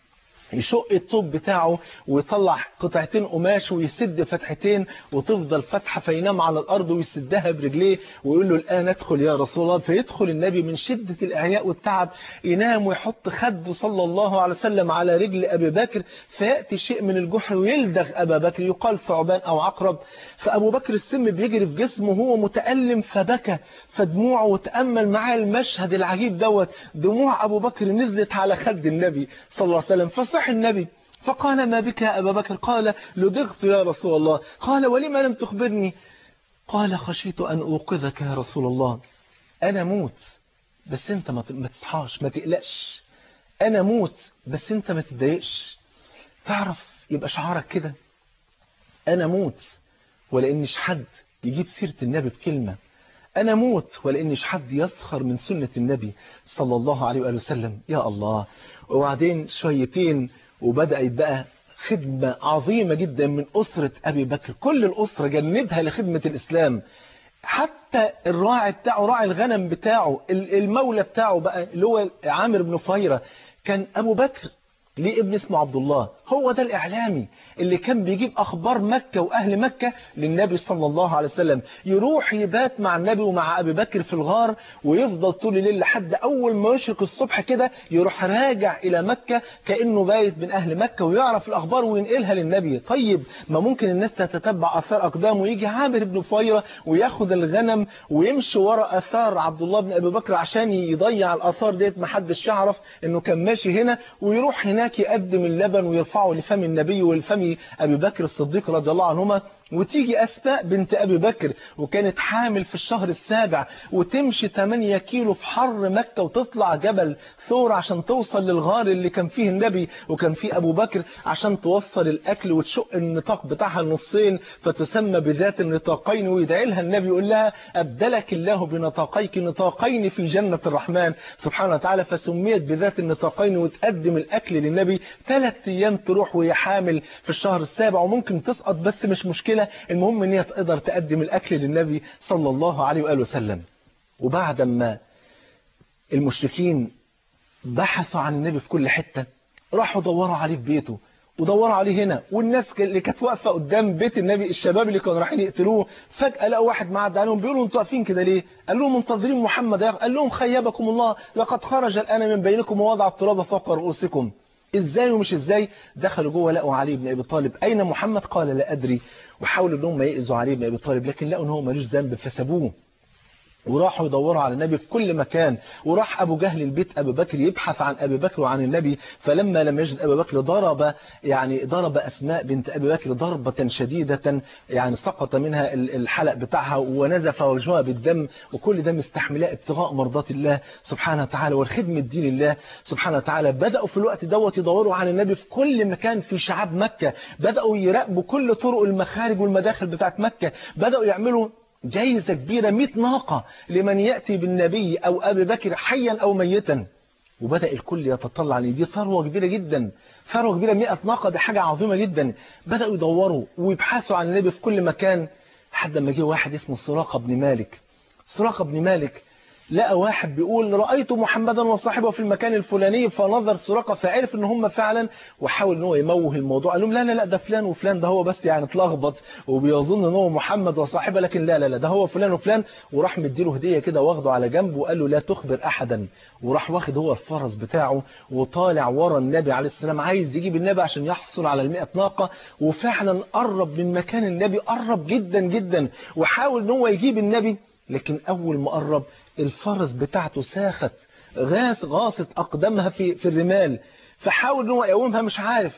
يشق الطوب بتاعه ويطلع قطعتين قماش ويسد فتحتين وتفضل فتحة فينام على الأرض ويسدها برجليه ويقول له الآن ادخل يا رسول الله فيدخل النبي من شدة الإعياء والتعب ينام ويحط خده صلى الله عليه وسلم على رجل أبي بكر فيأتي شيء من الجحر ويلدغ أبا بكر يقال ثعبان أو عقرب فأبو بكر السم بيجري في جسمه وهو متألم فبكى فدموعه وتأمل معاه المشهد العجيب دوت دموع أبو بكر نزلت على خد النبي صلى الله عليه وسلم فصح النبي فقال ما بك يا أبا بكر قال لدغت يا رسول الله قال ولما لم تخبرني قال خشيت أن أوقظك يا رسول الله أنا موت بس أنت ما تصحاش ما تقلقش أنا موت بس أنت ما تتضايقش تعرف يبقى شعارك كده أنا موت ولأنش حد يجيب سيرة النبي بكلمة أنا موت ولأنش حد يسخر من سنة النبي صلى الله عليه وآله وسلم يا الله وبعدين شويتين وبدأت بقى خدمة عظيمة جدا من أسرة أبي بكر كل الأسرة جندها لخدمة الإسلام حتى الراعي بتاعه راعي الغنم بتاعه المولى بتاعه بقى اللي هو عامر بن فهيرة كان أبو بكر ليه ابن اسمه عبد الله هو ده الإعلامي اللي كان بيجيب أخبار مكة وأهل مكة للنبي صلى الله عليه وسلم يروح يبات مع النبي ومع أبي بكر في الغار ويفضل طول الليل لحد أول ما يشرق الصبح كده يروح راجع إلى مكة كأنه بايت من أهل مكة ويعرف الأخبار وينقلها للنبي طيب ما ممكن الناس تتتبع أثار أقدامه ويجي عامر بن فيرة وياخد الغنم ويمشي ورا أثار عبد الله بن أبي بكر عشان يضيع الآثار ديت ما حدش يعرف إنه كان ماشي هنا ويروح هناك يقدم اللبن ويرفعه لفم النبي ولفم أبي بكر الصديق رضي الله عنهما وتيجي أسماء بنت أبي بكر وكانت حامل في الشهر السابع وتمشي 8 كيلو في حر مكة وتطلع جبل ثور عشان توصل للغار اللي كان فيه النبي وكان فيه أبو بكر عشان توصل الأكل وتشق النطاق بتاعها النصين فتسمى بذات النطاقين ويدعي لها النبي يقول لها أبدلك الله بنطاقيك نطاقين في جنة الرحمن سبحانه وتعالى فسميت بذات النطاقين وتقدم الأكل للنبي ثلاث أيام تروح وهي حامل في الشهر السابع وممكن تسقط بس مش مشكلة المهم ان هي تقدر تقدم الاكل للنبي صلى الله عليه واله وسلم وبعد ما المشركين بحثوا عن النبي في كل حته راحوا دوروا عليه في بيته ودوروا عليه هنا والناس اللي كانت واقفه قدام بيت النبي الشباب اللي كانوا رايحين يقتلوه فجاه لقوا واحد معدي عليهم بيقولوا انتوا واقفين كده ليه؟ قال لهم منتظرين محمد قال لهم خيبكم الله لقد خرج الان من بينكم ووضع التراب فوق رؤوسكم ازاي ومش ازاي دخلوا جوه لقوا علي بن ابي طالب اين محمد قال لا ادري وحاولوا ان هم يأذوا علي بن ابي طالب لكن لقوا ان هو ملوش ذنب فسابوه وراحوا يدوروا على النبي في كل مكان وراح أبو جهل البيت أبو بكر يبحث عن أبي بكر وعن النبي فلما لم يجد أبو بكر ضرب يعني ضرب أسماء بنت أبي بكر ضربة شديدة يعني سقط منها الحلق بتاعها ونزف وجهها بالدم وكل ده مستحملاه ابتغاء مرضات الله سبحانه وتعالى والخدمة دين الله سبحانه وتعالى بدأوا في الوقت دوت يدوروا عن النبي في كل مكان في شعاب مكة بدأوا يراقبوا كل طرق المخارج والمداخل بتاعت مكة بدأوا يعملوا جايزة كبيرة 100 ناقة لمن يأتي بالنبي أو أبي بكر حيا أو ميتا وبدأ الكل يتطلع ان دي ثروة كبيرة جدا ثروة كبيرة 100 ناقة دي حاجة عظيمة جدا بدأوا يدوروا ويبحثوا عن النبي في كل مكان لحد ما جه واحد اسمه سراقة بن مالك سراقة بن مالك لقى واحد بيقول رأيت محمدا وصاحبه في المكان الفلاني فنظر سراقة فعرف ان هم فعلا وحاول ان هو يموه الموضوع قال لهم لا لا لا ده فلان وفلان ده هو بس يعني اتلخبط وبيظن ان هو محمد وصاحبه لكن لا لا لا ده هو فلان وفلان وراح مديله هدية كده واخده على جنب وقال له لا تخبر احدا وراح واخد هو الفرس بتاعه وطالع ورا النبي عليه السلام عايز يجيب النبي عشان يحصل على المئة ناقة وفعلا قرب من مكان النبي قرب جدا جدا وحاول ان هو يجيب النبي لكن اول ما قرب الفرس بتاعته ساخت غاس غاصت أقدامها في في الرمال فحاول ان هو يقومها مش عارف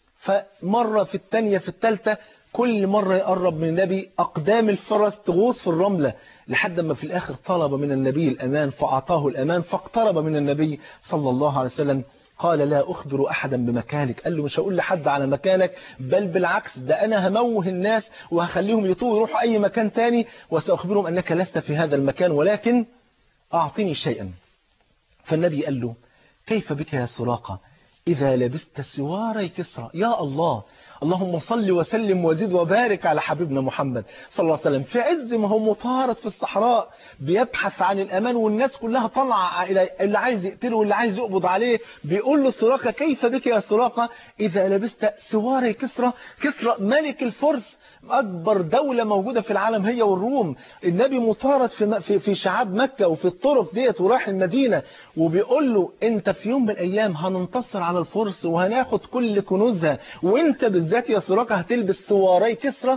فمرة في الثانية في الثالثة كل مرة يقرب من النبي أقدام الفرس تغوص في الرملة لحد ما في الآخر طلب من النبي الأمان فأعطاه الأمان فاقترب من النبي صلى الله عليه وسلم قال لا أخبر أحدا بمكانك قال له مش هقول لحد على مكانك بل بالعكس ده أنا هموه الناس وهخليهم يطووا يروحوا أي مكان تاني وسأخبرهم أنك لست في هذا المكان ولكن أعطني شيئا فالنبي قال له كيف بك يا سراقة إذا لبست سواري كسرى يا الله اللهم صل وسلم وزد وبارك على حبيبنا محمد صلى الله عليه وسلم في عز ما هو مطارد في الصحراء بيبحث عن الأمان والناس كلها طالعه إلى اللي عايز يقتله واللي عايز يقبض عليه بيقول له سراقة كيف بك يا سراقة إذا لبست سواري كسرى كسرى ملك الفرس أكبر دولة موجودة في العالم هي والروم النبي مطارد في في في شعاب مكة وفي الطرق ديت وراح المدينة وبيقول له أنت في يوم من الأيام هننتصر على الفرس وهناخد كل كنوزها وأنت بالذات يا سراقة هتلبس سواري كسرى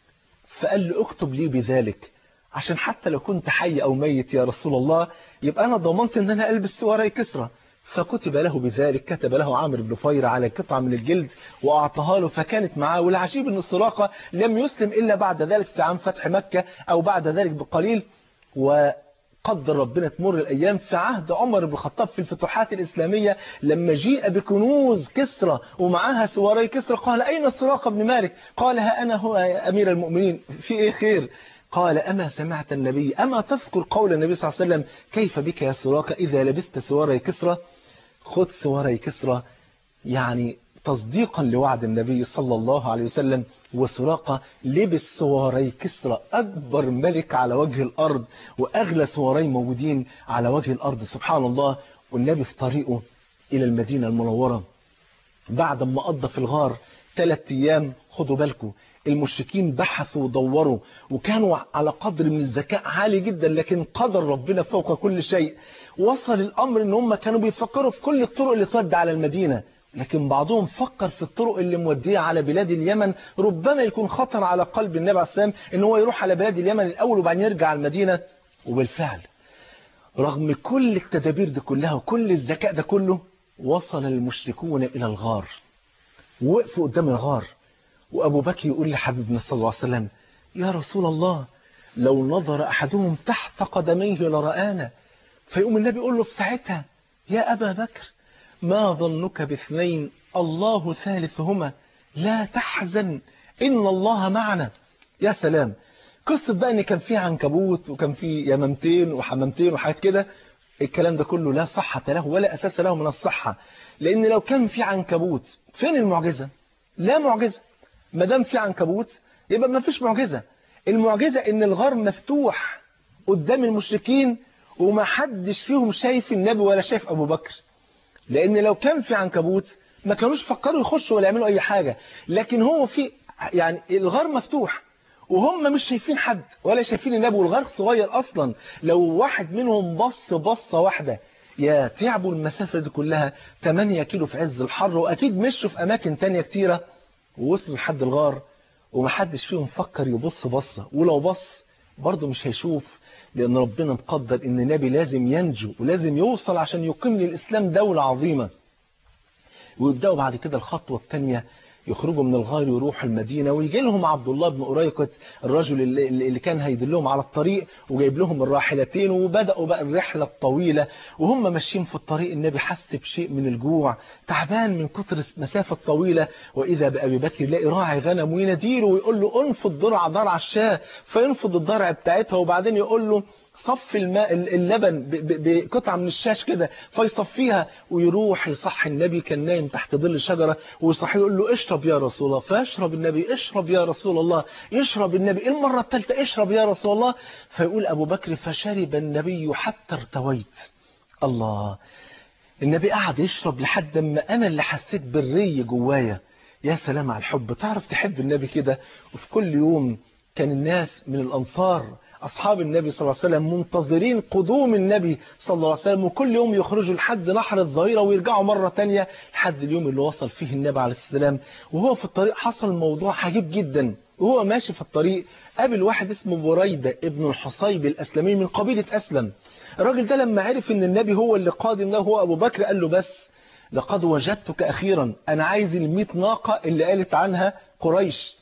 فقال له اكتب لي بذلك عشان حتى لو كنت حي أو ميت يا رسول الله يبقى أنا ضمنت أن أنا ألبس سواري كسرى فكتب له بذلك كتب له عامر بن فير على قطعة من الجلد وأعطاها له فكانت معاه والعجيب أن السراقة لم يسلم إلا بعد ذلك في عام فتح مكة أو بعد ذلك بقليل وقدر ربنا تمر الأيام في عهد عمر بن الخطاب في الفتوحات الإسلامية لما جيء بكنوز كسرى ومعها سواري كسرى قال أين السراقة بن مالك قال ها أنا هو يا أمير المؤمنين في إيه خير قال أما سمعت النبي أما تذكر قول النبي صلى الله عليه وسلم كيف بك يا سراقة إذا لبست سواري كسرى خذ سواري كسرى يعني تصديقا لوعد النبي صلى الله عليه وسلم وسراقة لبس سواري كسرى أكبر ملك على وجه الأرض وأغلى سواري موجودين على وجه الأرض سبحان الله والنبي في طريقه إلى المدينة المنورة بعد ما قضى في الغار ثلاث أيام خدوا بالكم المشركين بحثوا ودوروا وكانوا على قدر من الذكاء عالي جدا لكن قدر ربنا فوق كل شيء وصل الأمر ان هم كانوا بيفكروا في كل الطرق اللي تودي على المدينة لكن بعضهم فكر في الطرق اللي مودية على بلاد اليمن ربما يكون خطر على قلب النبي عليه السلام ان هو يروح على بلاد اليمن الأول وبعدين يرجع على المدينة وبالفعل رغم كل التدابير دي كلها وكل الذكاء ده كله وصل المشركون إلى الغار وقفوا قدام الغار وأبو بكر يقول لحبيبنا صلى الله عليه وسلم يا رسول الله لو نظر أحدهم تحت قدميه لرآنا فيقوم النبي يقول له في ساعتها يا أبا بكر ما ظنك باثنين الله ثالثهما لا تحزن إن الله معنا يا سلام قصة بقى ان كان في عنكبوت وكان في يمامتين وحمامتين وحاجات كده الكلام ده كله لا صحة له ولا أساس له من الصحة لأن لو كان في عنكبوت فين المعجزة لا معجزة ما دام في عنكبوت يبقى ما فيش معجزة المعجزة ان الغار مفتوح قدام المشركين وما حدش فيهم شايف النبي ولا شايف أبو بكر لأن لو كان في عنكبوت ما كانوش فكروا يخشوا ولا يعملوا أي حاجة لكن هو في يعني الغار مفتوح وهم مش شايفين حد ولا شايفين النبي والغار صغير أصلا لو واحد منهم بص بصة واحدة يا تعبوا المسافة دي كلها 8 كيلو في عز الحر وأكيد مشوا في أماكن تانية كتيرة ووصلوا لحد الغار ومحدش فيهم فكر يبص بصة ولو بص برضه مش هيشوف لأن ربنا مقدر إن النبي لازم ينجو ولازم يوصل عشان يقيم للإسلام دولة عظيمة ويبدأوا بعد كده الخطوة الثانية يخرجوا من الغار ويروحوا المدينة ويجي لهم عبد الله بن أريقة الرجل اللي, اللي كان هيدلهم على الطريق وجايب لهم الراحلتين وبدأوا بقى الرحلة الطويلة وهم ماشيين في الطريق النبي حس بشيء من الجوع تعبان من كتر المسافة الطويلة وإذا بأبي بكر يلاقي راعي غنم ويناديله ويقول له انفض ضرع ضرع الشاة فينفض الضرع بتاعتها وبعدين يقول له صف الماء اللبن بقطعة من الشاش كده فيصفيها ويروح يصحي النبي كان نايم تحت ظل شجرة ويصحي يقول له اشرب يا رسول الله فيشرب النبي اشرب يا رسول الله يشرب النبي المرة الثالثة اشرب يا رسول الله فيقول أبو بكر فشرب النبي حتى ارتويت الله النبي قعد يشرب لحد ما أنا اللي حسيت بالري جوايا يا سلام على الحب تعرف تحب النبي كده وفي كل يوم كان الناس من الأنصار أصحاب النبي صلى الله عليه وسلم منتظرين قدوم النبي صلى الله عليه وسلم وكل يوم يخرجوا لحد نحر الظهيرة ويرجعوا مرة تانية لحد اليوم اللي وصل فيه النبي عليه السلام وهو في الطريق حصل موضوع عجيب جدا وهو ماشي في الطريق قابل واحد اسمه بريدة ابن الحصيب الأسلمي من قبيلة أسلم الراجل ده لما عرف ان النبي هو اللي قادم له هو أبو بكر قال له بس لقد وجدتك أخيرا أنا عايز الميت ناقة اللي قالت عنها قريش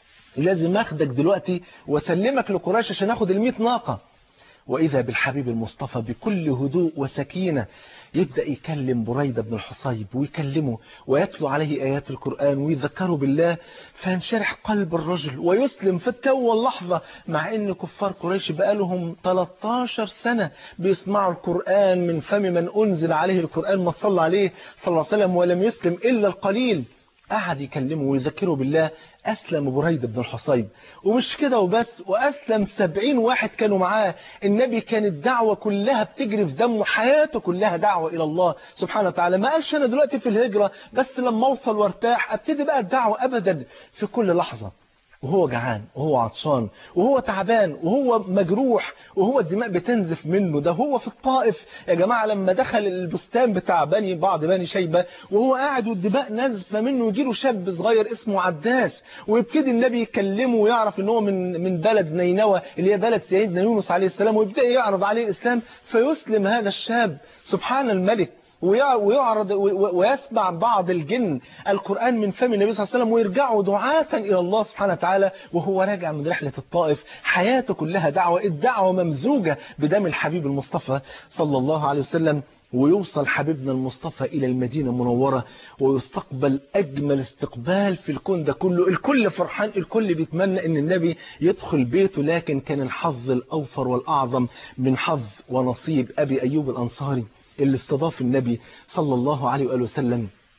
لازم اخدك دلوقتي واسلمك لقريش عشان اخد الميت ناقة وإذا بالحبيب المصطفى بكل هدوء وسكينة يبدأ يكلم بريدة بن الحصيب ويكلمه ويتلو عليه آيات القرآن ويذكره بالله فينشرح قلب الرجل ويسلم في التو واللحظة مع أن كفار قريش بقالهم 13 سنة بيسمعوا القرآن من فم من أنزل عليه القرآن ما صلى عليه صلى الله عليه وسلم ولم يسلم إلا القليل قعد يكلمه ويذكره بالله أسلم بريد بن الحصيب ومش كده وبس وأسلم سبعين واحد كانوا معاه النبي كان الدعوة كلها بتجري في دمه حياته كلها دعوة إلى الله سبحانه وتعالى ما قالش أنا دلوقتي في الهجرة بس لما أوصل وارتاح أبتدي بقى الدعوة أبدا في كل لحظة وهو جعان وهو عطشان وهو تعبان وهو مجروح وهو الدماء بتنزف منه ده هو في الطائف يا جماعة لما دخل البستان بتاع بني بعض بني شيبة وهو قاعد والدماء نازفة منه يجيله شاب صغير اسمه عداس ويبتدي النبي يكلمه ويعرف ان هو من من بلد نينوى اللي هي بلد سيدنا يونس عليه السلام ويبدأ يعرض عليه الإسلام فيسلم هذا الشاب سبحان الملك ويعرض ويسمع بعض الجن القرآن من فم النبي صلى الله عليه وسلم ويرجعوا دعاة إلى الله سبحانه وتعالى وهو راجع من رحلة الطائف حياته كلها دعوة الدعوة ممزوجة بدم الحبيب المصطفى صلى الله عليه وسلم ويوصل حبيبنا المصطفى إلى المدينة المنورة ويستقبل أجمل استقبال في الكون ده كله الكل فرحان الكل بيتمنى أن النبي يدخل بيته لكن كان الحظ الأوفر والأعظم من حظ ونصيب أبي أيوب الأنصاري اللي استضاف النبي صلى الله عليه وآله وسلم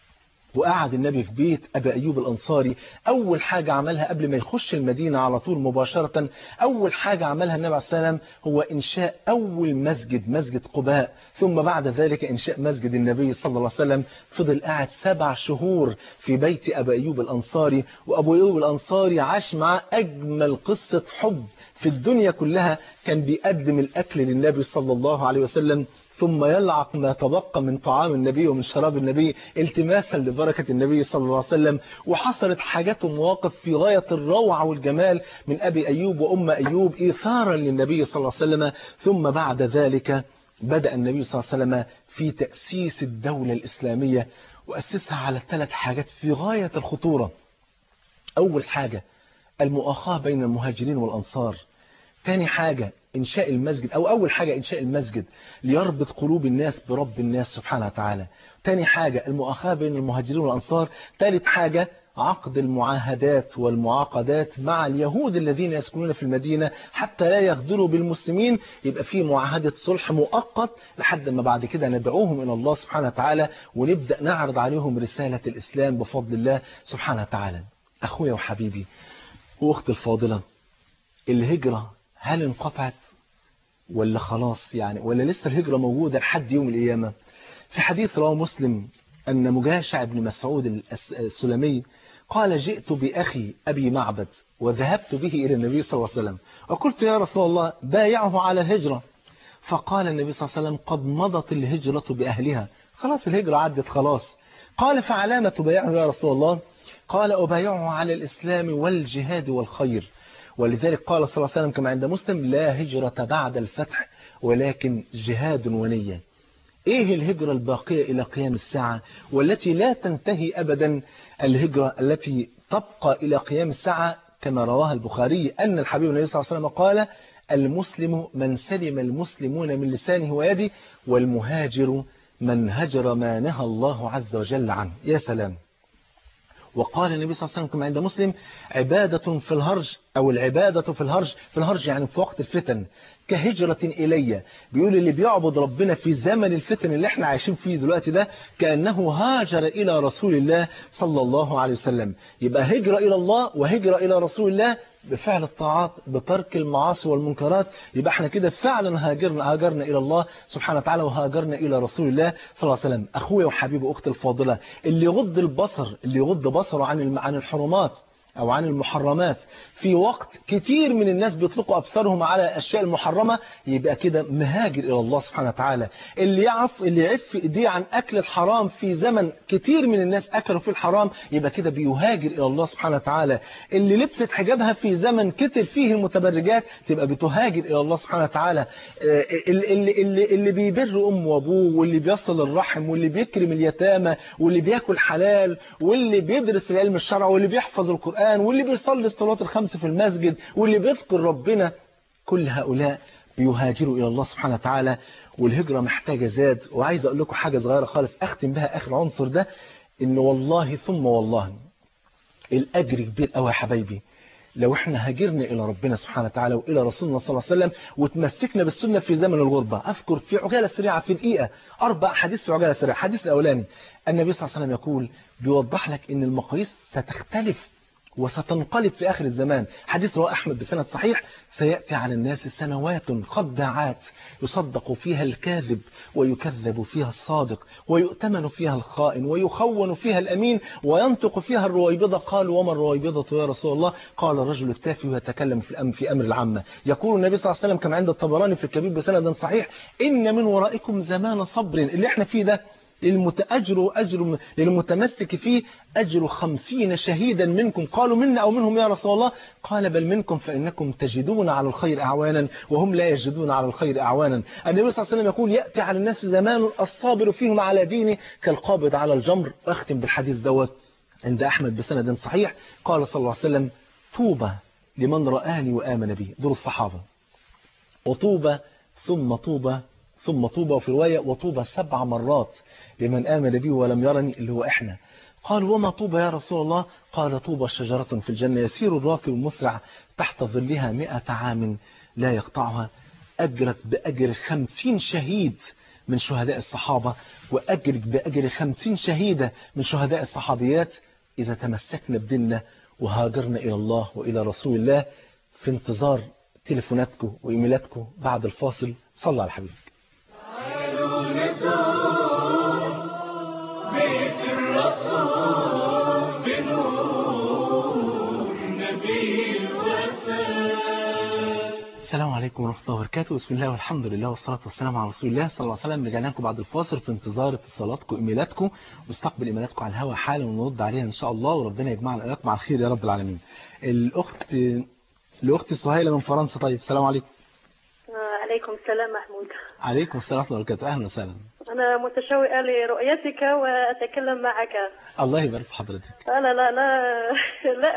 وقعد النبي في بيت أبي أيوب الأنصاري أول حاجة عملها قبل ما يخش المدينة على طول مباشرة أول حاجة عملها النبي عليه السلام هو إنشاء أول مسجد مسجد قباء ثم بعد ذلك إنشاء مسجد النبي صلى الله عليه وسلم فضل قاعد سبع شهور في بيت أبي أيوب الأنصاري وأبو أيوب الأنصاري عاش معاه أجمل قصة حب في الدنيا كلها كان بيقدم الأكل للنبي صلى الله عليه وسلم ثم يلعق ما تبقى من طعام النبي ومن شراب النبي التماسا لبركة النبي صلى الله عليه وسلم وحصلت حاجات ومواقف في غاية الروعة والجمال من أبي أيوب وأم أيوب إيثارا للنبي صلى الله عليه وسلم ثم بعد ذلك بدأ النبي صلى الله عليه وسلم في تأسيس الدولة الإسلامية وأسسها على ثلاث حاجات في غاية الخطورة أول حاجة المؤاخاة بين المهاجرين والأنصار تاني حاجة إنشاء المسجد أو أول حاجة إنشاء المسجد ليربط قلوب الناس برب الناس سبحانه وتعالى تاني حاجة المؤاخاة بين المهاجرين والأنصار ثالث حاجة عقد المعاهدات والمعاقدات مع اليهود الذين يسكنون في المدينة حتى لا يغدروا بالمسلمين يبقى في معاهدة صلح مؤقت لحد ما بعد كده ندعوهم إلى الله سبحانه وتعالى ونبدأ نعرض عليهم رسالة الإسلام بفضل الله سبحانه وتعالى أخويا وحبيبي وأختي الفاضلة الهجرة هل انقطعت ولا خلاص يعني ولا لسه الهجرة موجودة لحد يوم القيامة في حديث رواه مسلم أن مجاشع بن مسعود السلمي قال جئت بأخي أبي معبد وذهبت به إلى النبي صلى الله عليه وسلم وقلت يا رسول الله بايعه على الهجرة فقال النبي صلى الله عليه وسلم قد مضت الهجرة بأهلها خلاص الهجرة عدت خلاص قال فعلامة تبايعه يا رسول الله قال أبايعه على الإسلام والجهاد والخير ولذلك قال صلى الله عليه وسلم كما عند مسلم لا هجرة بعد الفتح ولكن جهاد ونية ايه الهجرة الباقية الى قيام الساعة والتي لا تنتهي ابدا الهجرة التي تبقى الى قيام الساعة كما رواها البخاري ان الحبيب النبي صلى الله عليه وسلم قال المسلم من سلم المسلمون من لسانه ويده والمهاجر من هجر ما نهى الله عز وجل عنه يا سلام وقال النبي صلى الله عليه وسلم كما عند مسلم عبادة في الهرج أو العبادة في الهرج في الهرج يعني في وقت الفتن كهجرة إلي بيقول اللي بيعبد ربنا في زمن الفتن اللي احنا عايشين فيه دلوقتي ده كأنه هاجر إلى رسول الله صلى الله عليه وسلم يبقى هجرة إلى الله وهجرة إلى رسول الله بفعل الطاعات بترك المعاصي والمنكرات يبقى احنا كده فعلا هاجرنا هاجرنا الى الله سبحانه وتعالى وهاجرنا الى رسول الله صلى الله عليه وسلم اخويا وحبيبي واختي الفاضله اللي يغض البصر اللي يغض بصره عن عن الحرمات أو عن المحرمات في وقت كتير من الناس بيطلقوا أبصارهم على الأشياء المحرمة يبقى كده مهاجر إلى الله سبحانه وتعالى اللي يعف اللي يعف إيديه عن أكل الحرام في زمن كتير من الناس أكلوا فيه الحرام يبقى كده بيهاجر إلى الله سبحانه وتعالى اللي لبست حجابها في زمن كتر فيه المتبرجات تبقى بتهاجر إلى الله سبحانه وتعالى اللي, اللي, اللي بيبر أمه وأبوه واللي بيصل الرحم واللي بيكرم اليتامى واللي بياكل حلال واللي بيدرس العلم الشرعي واللي بيحفظ القرآن واللي بيصلي الصلوات الخمس في المسجد واللي بيذكر ربنا كل هؤلاء بيهاجروا إلى الله سبحانه وتعالى والهجرة محتاجة زاد وعايز أقول لكم حاجة صغيرة خالص أختم بها آخر عنصر ده إن والله ثم والله الأجر كبير قوي يا حبايبي لو احنا هاجرنا إلى ربنا سبحانه وتعالى وإلى رسولنا صلى الله عليه وسلم وتمسكنا بالسنة في زمن الغربة أذكر في عجالة سريعة في دقيقة أربع حديث في عجالة سريعة الحديث الأولاني النبي صلى الله عليه وسلم يقول بيوضح لك إن المقاييس ستختلف وستنقلب في آخر الزمان حديث رواه أحمد بسند صحيح سيأتي على الناس سنوات خداعات يصدق فيها الكاذب ويكذب فيها الصادق ويؤتمن فيها الخائن ويخون فيها الأمين وينطق فيها الرويبضة قال وما الرويبضة يا رسول الله قال الرجل التافه يتكلم في الأمر في أمر العامة يقول النبي صلى الله عليه وسلم كما عند الطبراني في الكبير بسند صحيح إن من ورائكم زمان صبر اللي احنا فيه ده للمتأجر أجر للمتمسك فيه أجر خمسين شهيدا منكم قالوا منا أو منهم يا رسول الله قال بل منكم فإنكم تجدون على الخير أعوانا وهم لا يجدون على الخير أعوانا النبي صلى الله عليه وسلم يقول يأتي على الناس زمان الصابر فيهم على دينه كالقابض على الجمر أختم بالحديث دوت عند أحمد بسند صحيح قال صلى الله عليه وسلم طوبى لمن رآني وآمن بي دول الصحابة وطوبى ثم طوبى ثم طوبى وفي رواية وطوبى سبع مرات لمن آمن بي ولم يرني اللي هو إحنا قال وما طوبى يا رسول الله قال طوبى شجرة في الجنة يسير الراكب المسرع تحت ظلها مئة عام لا يقطعها أجرت بأجر خمسين شهيد من شهداء الصحابة وأجرك بأجر خمسين شهيدة من شهداء الصحابيات إذا تمسكنا بديننا وهاجرنا إلى الله وإلى رسول الله في انتظار تليفوناتكم وإيميلاتكم بعد الفاصل صلى على حبيبك تعالوا نزور بيت الرسول بنور نبي الوفاء السلام عليكم ورحمة الله وبركاته بسم الله والحمد لله والصلاة والسلام على رسول الله صلى الله عليه وسلم رجعنا لكم بعد الفاصل في انتظار اتصالاتكم وإيميلاتكم واستقبل إيميلاتكم على الهواء حالا ونرد عليها إن شاء الله وربنا يجمعنا وإياكم على الخير يا رب العالمين الأخت الأخت سهيلة من فرنسا طيب السلام عليكم عليكم السلام محمود عليكم السلام ورحمة الله وبركاته أهلا وسهلا أنا متشوقة لرؤيتك وأتكلم معك الله يبارك في حضرتك لا لا لا لا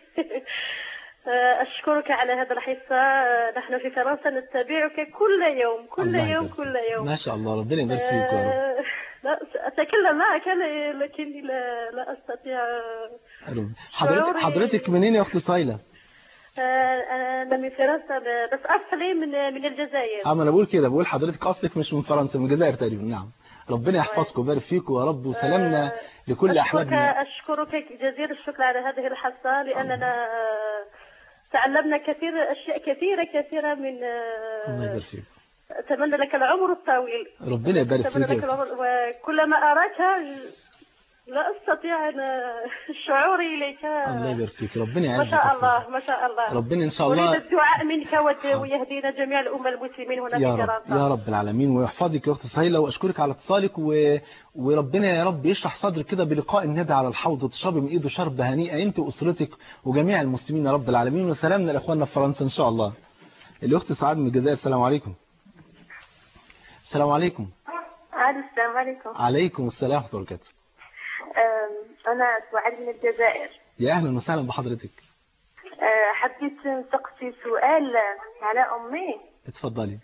أشكرك على هذا الحصة نحن في فرنسا نتابعك كل يوم كل الله يوم يبارك كل فيك. يوم ما شاء الله ربنا يبارك فيك يا رب آه، لا أتكلم معك لكني لا لا أستطيع رب. حضرتك شعوري- حضرتك منين يا أخت سهيلة؟ آه، أنا من فرنسا بس أصلي من من الجزائر أما أنا بقول كده بقول حضرتك أصلك مش من فرنسا من الجزائر تقريبا نعم ربنا يحفظكم ويبارك فيكم يا رب وسلامنا لكل أشكرك أحبابنا أشكرك جزيل الشكر على هذه الحصة لأننا آه، تعلمنا كثير أشياء كثيرة كثيرة من آه، الله يبارك فيك أتمنى لك العمر الطويل ربنا يبارك أتمنى فيك لك العمر وكلما أراك لا أستطيع أن شعوري إليك الله يبارك فيك ربنا ما يعزك شاء ويحفظك. الله ما شاء الله ربنا إن شاء أريد الله الدعاء منك ود- ويهدينا جميع الأمة المسلمين هنا يا في رب فرنسا يا رب العالمين ويحفظك يا اخت سهيله واشكرك على اتصالك و... وربنا يا رب يشرح صدرك كده بلقاء النبي على الحوض وتشربي من ايده شرب هنيئه انت واسرتك وجميع المسلمين يا رب العالمين وسلامنا لاخواننا في فرنسا ان شاء الله الاخت سعاد من الجزائر السلام عليكم السلام عليكم السلام عليكم عليكم السلام ورحمه الله وبركاته أنا سعاد من الجزائر يا اهلا وسهلا بحضرتك آه، حبيت نسقسي سؤال على أمي اتفضلي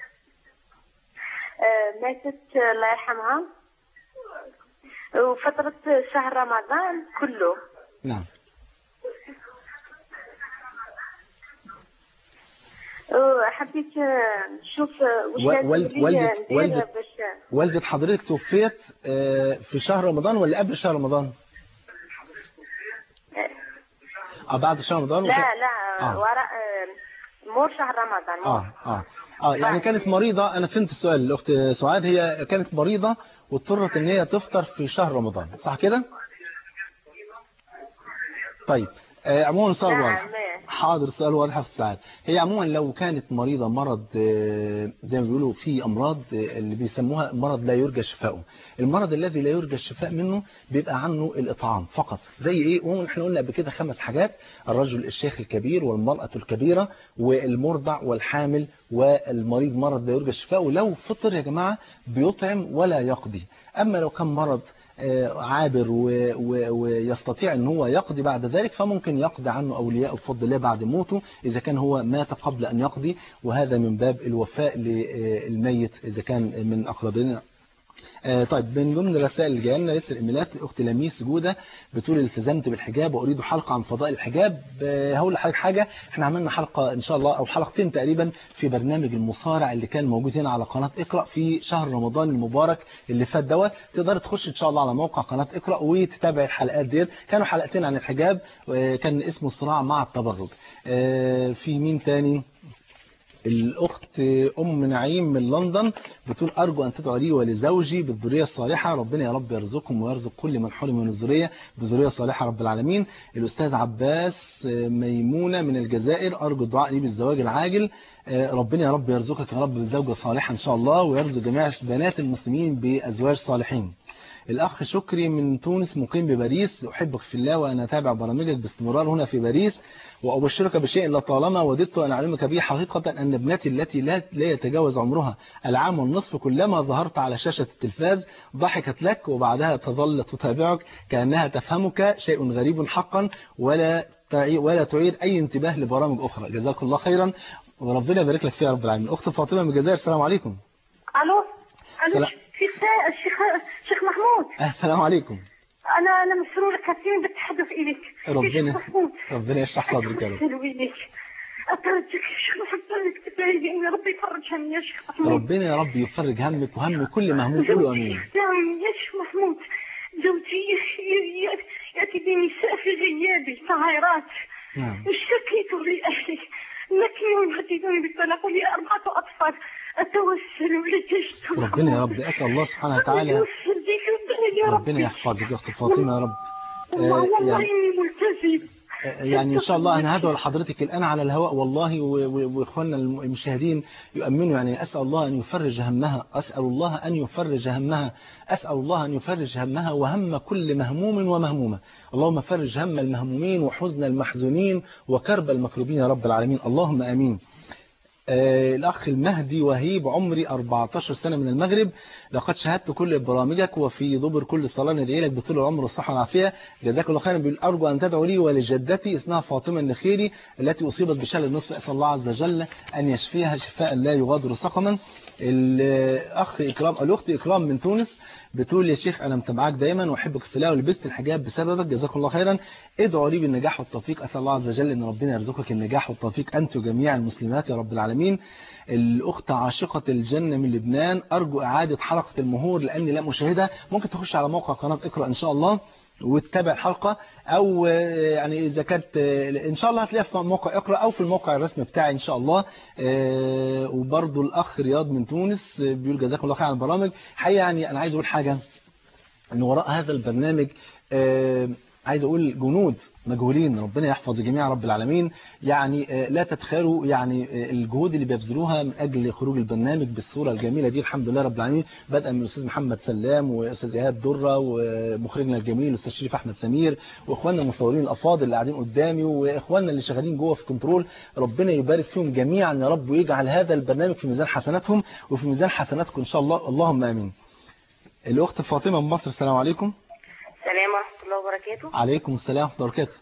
آه، ماتت الله يرحمها وفترة شهر رمضان كله نعم وحبيت آه، نشوف آه، وش و- لازم والد- لي والدة- ندير والدة- باش والدة حضرتك توفيت آه، في شهر رمضان ولا قبل شهر رمضان؟ اه بعد شهر رمضان لا وكان- لا آه. وراء آه، مور شهر رمضان مور. اه اه اه يعني كانت مريضة انا فهمت السؤال الاخت سعاد هي كانت مريضة واضطرت ان هي تفطر في شهر رمضان صح كده طيب آه عموما سؤال نعم، واضح نعم. حاضر سؤال واضح يا أخت سعاد هي عموما لو كانت مريضة مرض آه، زي ما بيقولوا في امراض آه، اللي بيسموها مرض لا يرجى شفاؤه المرض الذي لا يرجى الشفاء منه بيبقى عنه الاطعام فقط زي ايه واحنا قلنا قبل كده خمس حاجات الرجل الشيخ الكبير والمرأة الكبيرة والمرضع والحامل والمريض مرض لا يرجى شفاؤه لو فطر يا جماعة بيطعم ولا يقضي اما لو كان مرض آه، عابر و- و- ويستطيع ان هو يقضي بعد ذلك فممكن يقضي عنه اولياء بفضل الله بعد موته اذا كان هو مات قبل ان يقضي وهذا من باب الوفاء للميت اذا كان من اقربائنا آه طيب من ضمن الرسائل اللي جايه لنا لسه الايميلات اخت لميس جوده بتقول التزمت بالحجاب واريد حلقه عن فضاء الحجاب آه هقول لحضرتك حاجه احنا عملنا حلقه ان شاء الله او حلقتين تقريبا في برنامج المصارع اللي كان موجود هنا على قناه اقرا في شهر رمضان المبارك اللي فات دوت تقدر تخش ان شاء الله على موقع قناه اقرا وتتابع الحلقات ديت كانوا حلقتين عن الحجاب آه كان اسمه الصراع مع التبرج آه في مين تاني الأخت أم نعيم من لندن بتقول أرجو أن تدعو لي ولزوجي بالذرية الصالحة ربنا يا رب يرزقكم ويرزق كل من حرم من الذرية بذرية صالحة رب العالمين الأستاذ عباس ميمونة من الجزائر أرجو الدعاء لي بالزواج العاجل ربنا يا رب يرزقك يا رب بزوجة صالحة إن شاء الله ويرزق جميع بنات المسلمين بأزواج صالحين الأخ شكري من تونس مقيم بباريس أحبك في الله وأنا أتابع برامجك باستمرار هنا في باريس وأبشرك بشيء لطالما وددت أن أعلمك به حقيقة أن ابنتي التي لا, لا يتجاوز عمرها العام والنصف كلما ظهرت على شاشة التلفاز ضحكت لك وبعدها تظل تتابعك كأنها تفهمك شيء غريب حقا ولا تعي ولا تعيد أي انتباه لبرامج أخرى جزاك الله خيرا وربنا يبارك لك فيها يا رب العالمين أخت فاطمة من الجزائر السلام عليكم الو الو سلام. في السا- الشيخ الشيخ محمود السلام عليكم انا انا مسرورة كثيرا بالتحدث اليك ربنا الشيخ محمود ربنا يشرح صدرك يا رب أرسلوا إليك أترجك يا شيخ محمود انك تدعي يا رب يفرج همي يا شيخ محمود ربنا يا رب يفرج همك وهم كل مهموم قولوا امين نعم يا شيخ محمود زوجي ي- ي- يأتي بنساء في غيابي تعايرات نعم اشتكيت لأهلي لكن يهددوني بالطلاق ولي أربعة أطفال أتوسل إليك ربنا يا رب اسال الله سبحانه وتعالى أتوسل بك يا رب ربنا يحفظك يا اخت فاطمه يا رب والله آه، والله يعني إني ملتزم يعني ان شاء الله انا هدعو لحضرتك الان على الهواء والله و- و- واخواننا المشاهدين يؤمنوا يعني اسال الله ان يفرج همها اسال الله ان يفرج همها اسال الله ان يفرج همها وهم كل مهموم ومهمومه اللهم فرج هم المهمومين وحزن المحزونين وكرب المكروبين يا رب العالمين اللهم امين آه، الأخ المهدي وهيب عمري 14 سنة من المغرب لقد شاهدت كل برامجك وفي دبر كل صلاة ندعي لك بطول العمر والصحة والعافية جزاك الله خيرا بيقول أرجو أن تدعو لي ولجدتي اسمها فاطمة النخيري التي أصيبت بشلل النصف أسأل الله عز وجل أن يشفيها شفاء لا يغادر سقما الأخ إكرام الأخت إكرام من تونس بتقول يا شيخ أنا متابعاك دايما وأحبك في الله ولبست الحجاب بسببك جزاك الله خيرا ادعوا لي بالنجاح والتوفيق أسأل الله عز وجل أن ربنا يرزقك النجاح والتوفيق أنت وجميع المسلمات يا رب العالمين الأخت عاشقة الجنة من لبنان أرجو إعادة حلقة المهور لأني لم أشاهدها ممكن تخش على موقع قناة اقرأ إن شاء الله وتتابع الحلقة أو آه، يعني إذا كانت آه، إن شاء الله هتلاقيها في موقع اقرأ أو في الموقع الرسمي بتاعي إن شاء الله آه، وبرضو الأخ رياض من تونس آه، بيقول جزاكم الله خير على البرامج حقيقة يعني أنا عايز أقول حاجة ان وراء هذا البرنامج آه، عايز اقول جنود مجهولين ربنا يحفظ جميع رب العالمين يعني آه، لا تتخيلوا يعني آه، الجهود اللي بيبذلوها من اجل خروج البرنامج بالصوره الجميله دي الحمد لله رب العالمين بدءا من الاستاذ محمد سلام واستاذ ايهاب دره ومخرجنا الجميل الاستاذ شريف احمد سمير واخواننا المصورين الافاضل اللي قاعدين قدامي واخواننا اللي شغالين جوه في كنترول ربنا يبارك فيهم جميعا يا رب ويجعل هذا البرنامج في ميزان حسناتهم وفي ميزان حسناتكم ان شاء الله اللهم امين الاخت فاطمه من مصر السلام عليكم السلام ورحمة الله وبركاته عليكم السلام ورحمه الله وبركاته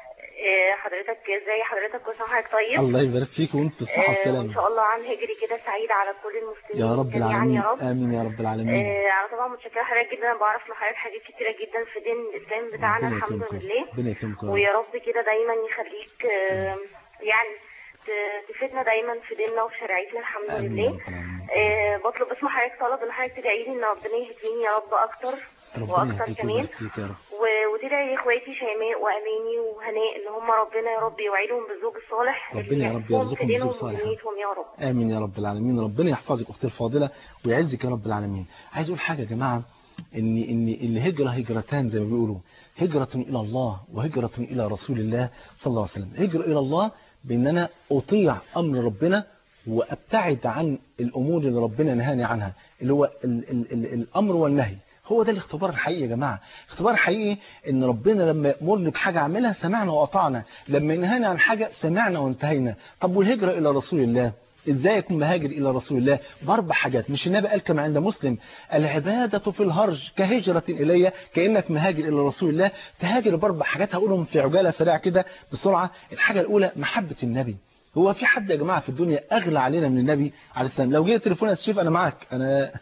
إيه، حضرتك ازاي حضرتك كل سنة وحضرتك طيب الله يبارك فيك وانت في الصحه إيه، وان والسلامه شاء الله عام هجري كده سعيد على كل المسلمين يا رب جميعا العالمين يا رب امين يا رب العالمين إيه، انا طبعا متشكره حضرتك جدا انا بعرف لحضرتك حاجات كتيره جدا في دين الاسلام بتاعنا ربنا الحمد يكرمكم. لله ربنا يكرمكم يا رب. ويا رب كده دايما يخليك آه، يعني ت- تفيدنا دايما في ديننا وفي شريعتنا الحمد امين يا لله رب العالمين آه، بطلب اسم حضرتك طلب ان حضرتك تدعي لي ان ربنا يهديني يا رب اكتر ربنا واكتر يهديك كمان ويبارك فيك يا رب و- وتدعي لاخواتي شيماء واماني وهناء ان هم ربنا يا رب يوعدهم بالزوج الصالح ربنا اللي يا رب يحفظهم يرزقهم في دينهم بالزوج صالح. ودنيتهم يا رب امين يا رب العالمين ربنا يحفظك اختي الفاضله ويعزك يا رب العالمين عايز اقول حاجه يا جماعه ان ان الهجره هجرتان زي ما بيقولوا هجره الى الله وهجره الى رسول الله صلى الله عليه وسلم هجره الى الله بان انا اطيع امر ربنا وابتعد عن الامور اللي ربنا نهاني عنها اللي هو ال ال ال الامر والنهي هو ده الاختبار الحقيقي يا جماعه اختبار حقيقي ان ربنا لما يامرني بحاجه اعملها سمعنا واطعنا لما ينهاني عن حاجه سمعنا وانتهينا طب والهجره الى رسول الله ازاي اكون مهاجر الى رسول الله باربع حاجات مش النبي قال كما عند مسلم العباده في الهرج كهجره الي كانك مهاجر الى رسول الله تهاجر باربع حاجات هقولهم في عجاله سريعه كده بسرعه الحاجه الاولى محبه النبي هو في حد يا جماعه في الدنيا اغلى علينا من النبي عليه السلام لو جه تليفون يا شريف انا معاك انا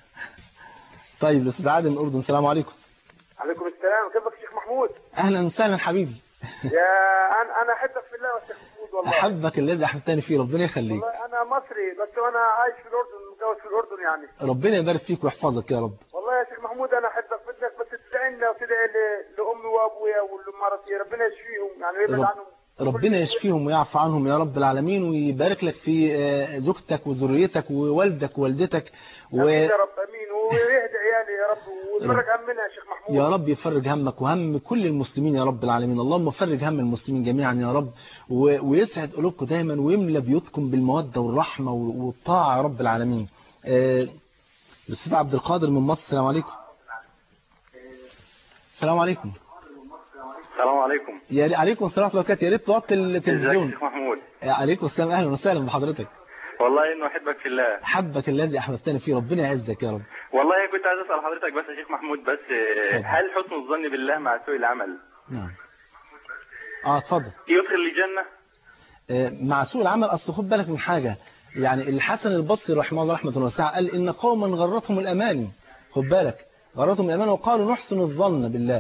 طيب الاستاذ عادل من الاردن السلام عليكم عليكم السلام كيفك يا شيخ محمود اهلا وسهلا حبيبي يا انا انا احبك في الله يا شيخ محمود والله احبك الذي احببتني فيه ربنا يخليك والله انا مصري بس وانا عايش في الاردن متجوز في الاردن يعني ربنا يبارك فيك ويحفظك يا رب والله يا شيخ محمود انا احبك بدك بس تدعي لنا وتدعي ل- لامي وابويا ولمرتي ربنا يشفيهم يعني ويبعد رب- عنهم ربنا يشفيهم ويعفو عنهم يا رب العالمين ويبارك لك في آه، زوجتك وذريتك ووالدك ووالدتك و... امين يا رب امين ويهدي عيالي يا رب ويفرج همنا يا شيخ محمود يا رب يفرج همك وهم كل المسلمين يا رب العالمين اللهم فرج هم المسلمين جميعا يا رب و... ويسعد قلوبكم دايما ويملى بيوتكم بالمودة والرحمة وال- والطاعة يا رب العالمين آه، الأستاذ عبد القادر من مصر السلام عليكم السلام عليكم السلام عليكم يا عليكم السلام ورحمة الله وبركاته يا ريت توطي ازيك يا التلفزيون شيخ محمود عليكم السلام اهلا وسهلا بحضرتك والله انه احبك في الله حبك الذي احببتني فيه ربنا يعزك يا رب والله كنت عايز اسال حضرتك بس يا شيخ محمود بس آه، اتفضل. هل حسن الظن بالله مع سوء العمل نعم اه اتفضل يدخل الجنه آه، مع سوء العمل اصل خد بالك من حاجه يعني الحسن البصري رحمه الله رحمه واسعه قال ان قوما غرتهم الاماني خد بالك غرتهم الاماني وقالوا نحسن الظن بالله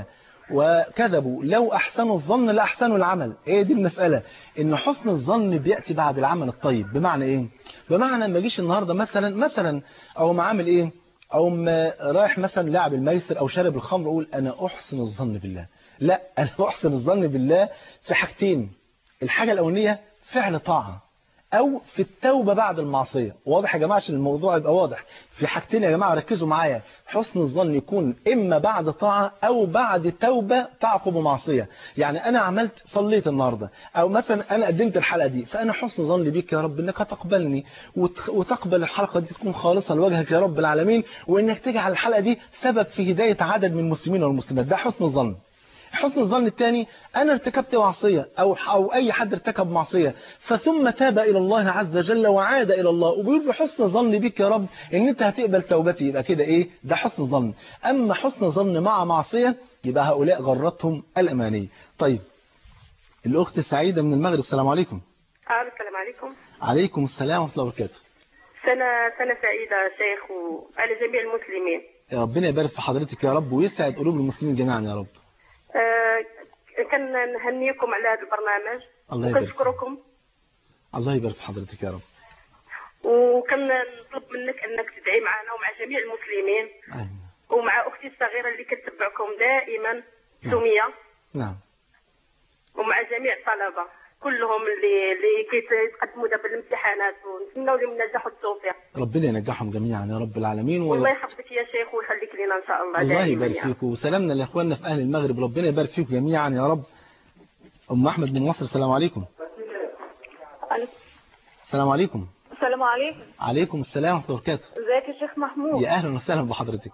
وكذبوا لو أحسنوا الظن لأحسنوا العمل ايه دي المسألة ان حسن الظن بيأتي بعد العمل الطيب بمعنى ايه بمعنى ما جيش النهاردة مثلا مثلا او ما عامل ايه او ما رايح مثلا لاعب الميسر او شارب الخمر اقول انا احسن الظن بالله لا انا احسن الظن بالله في حاجتين الحاجة الاولانية فعل طاعة او في التوبة بعد المعصية واضح يا جماعة عشان الموضوع يبقى واضح في حاجتين يا جماعة ركزوا معايا حسن الظن يكون اما بعد طاعة او بعد توبة تعقب معصية يعني انا عملت صليت النهاردة او مثلا انا قدمت الحلقة دي فانا حسن ظني بيك يا رب انك هتقبلني وت- وتقبل الحلقة دي تكون خالصة لوجهك يا رب العالمين وانك تجعل الحلقة دي سبب في هداية عدد من المسلمين والمسلمات ده حسن الظن حسن الظن الثاني أنا ارتكبت معصية أو, أو أي حد ارتكب معصية فثم تاب إلى الله عز وجل وعاد إلى الله وبيقول له حسن ظن بك يا رب إن أنت هتقبل توبتي يبقى كده إيه ده حسن ظن أما حسن ظن مع معصية يبقى هؤلاء غرتهم الأمانية طيب الأخت السعيدة من المغرب السلام عليكم ألو السلام عليكم عليكم السلام ورحمة الله وبركاته سنة سنة سعيدة يا شيخ وعلى جميع المسلمين يا ربنا يبارك في حضرتك يا رب ويسعد قلوب المسلمين جميعا يا رب آه كان نهنيكم على هذا البرنامج الله يبارك وكنشكركم الله يبارك في حضرتك يا رب وكان نطلب منك انك تدعي معنا ومع جميع المسلمين آمين. ومع اختي الصغيره اللي كتتبعكم دائما نعم. سميه نعم ومع جميع الطلبه كلهم اللي اللي كيتقدموا دابا الامتحانات ونتمنوا لهم النجاح والتوفيق ربنا ينجحهم جميعا يا رب العالمين و... والله يحفظك يا شيخ ويخليك لنا ان شاء الله الله دائما يبارك يعني. فيكم وسلامنا لاخواننا في اهل المغرب ربنا يبارك فيكم جميعا يا رب ام احمد من مصر السلام عليكم السلام عليكم السلام عليكم عليكم السلام ورحمه الله وبركاته ازيك يا شيخ محمود يا اهلا وسهلا بحضرتك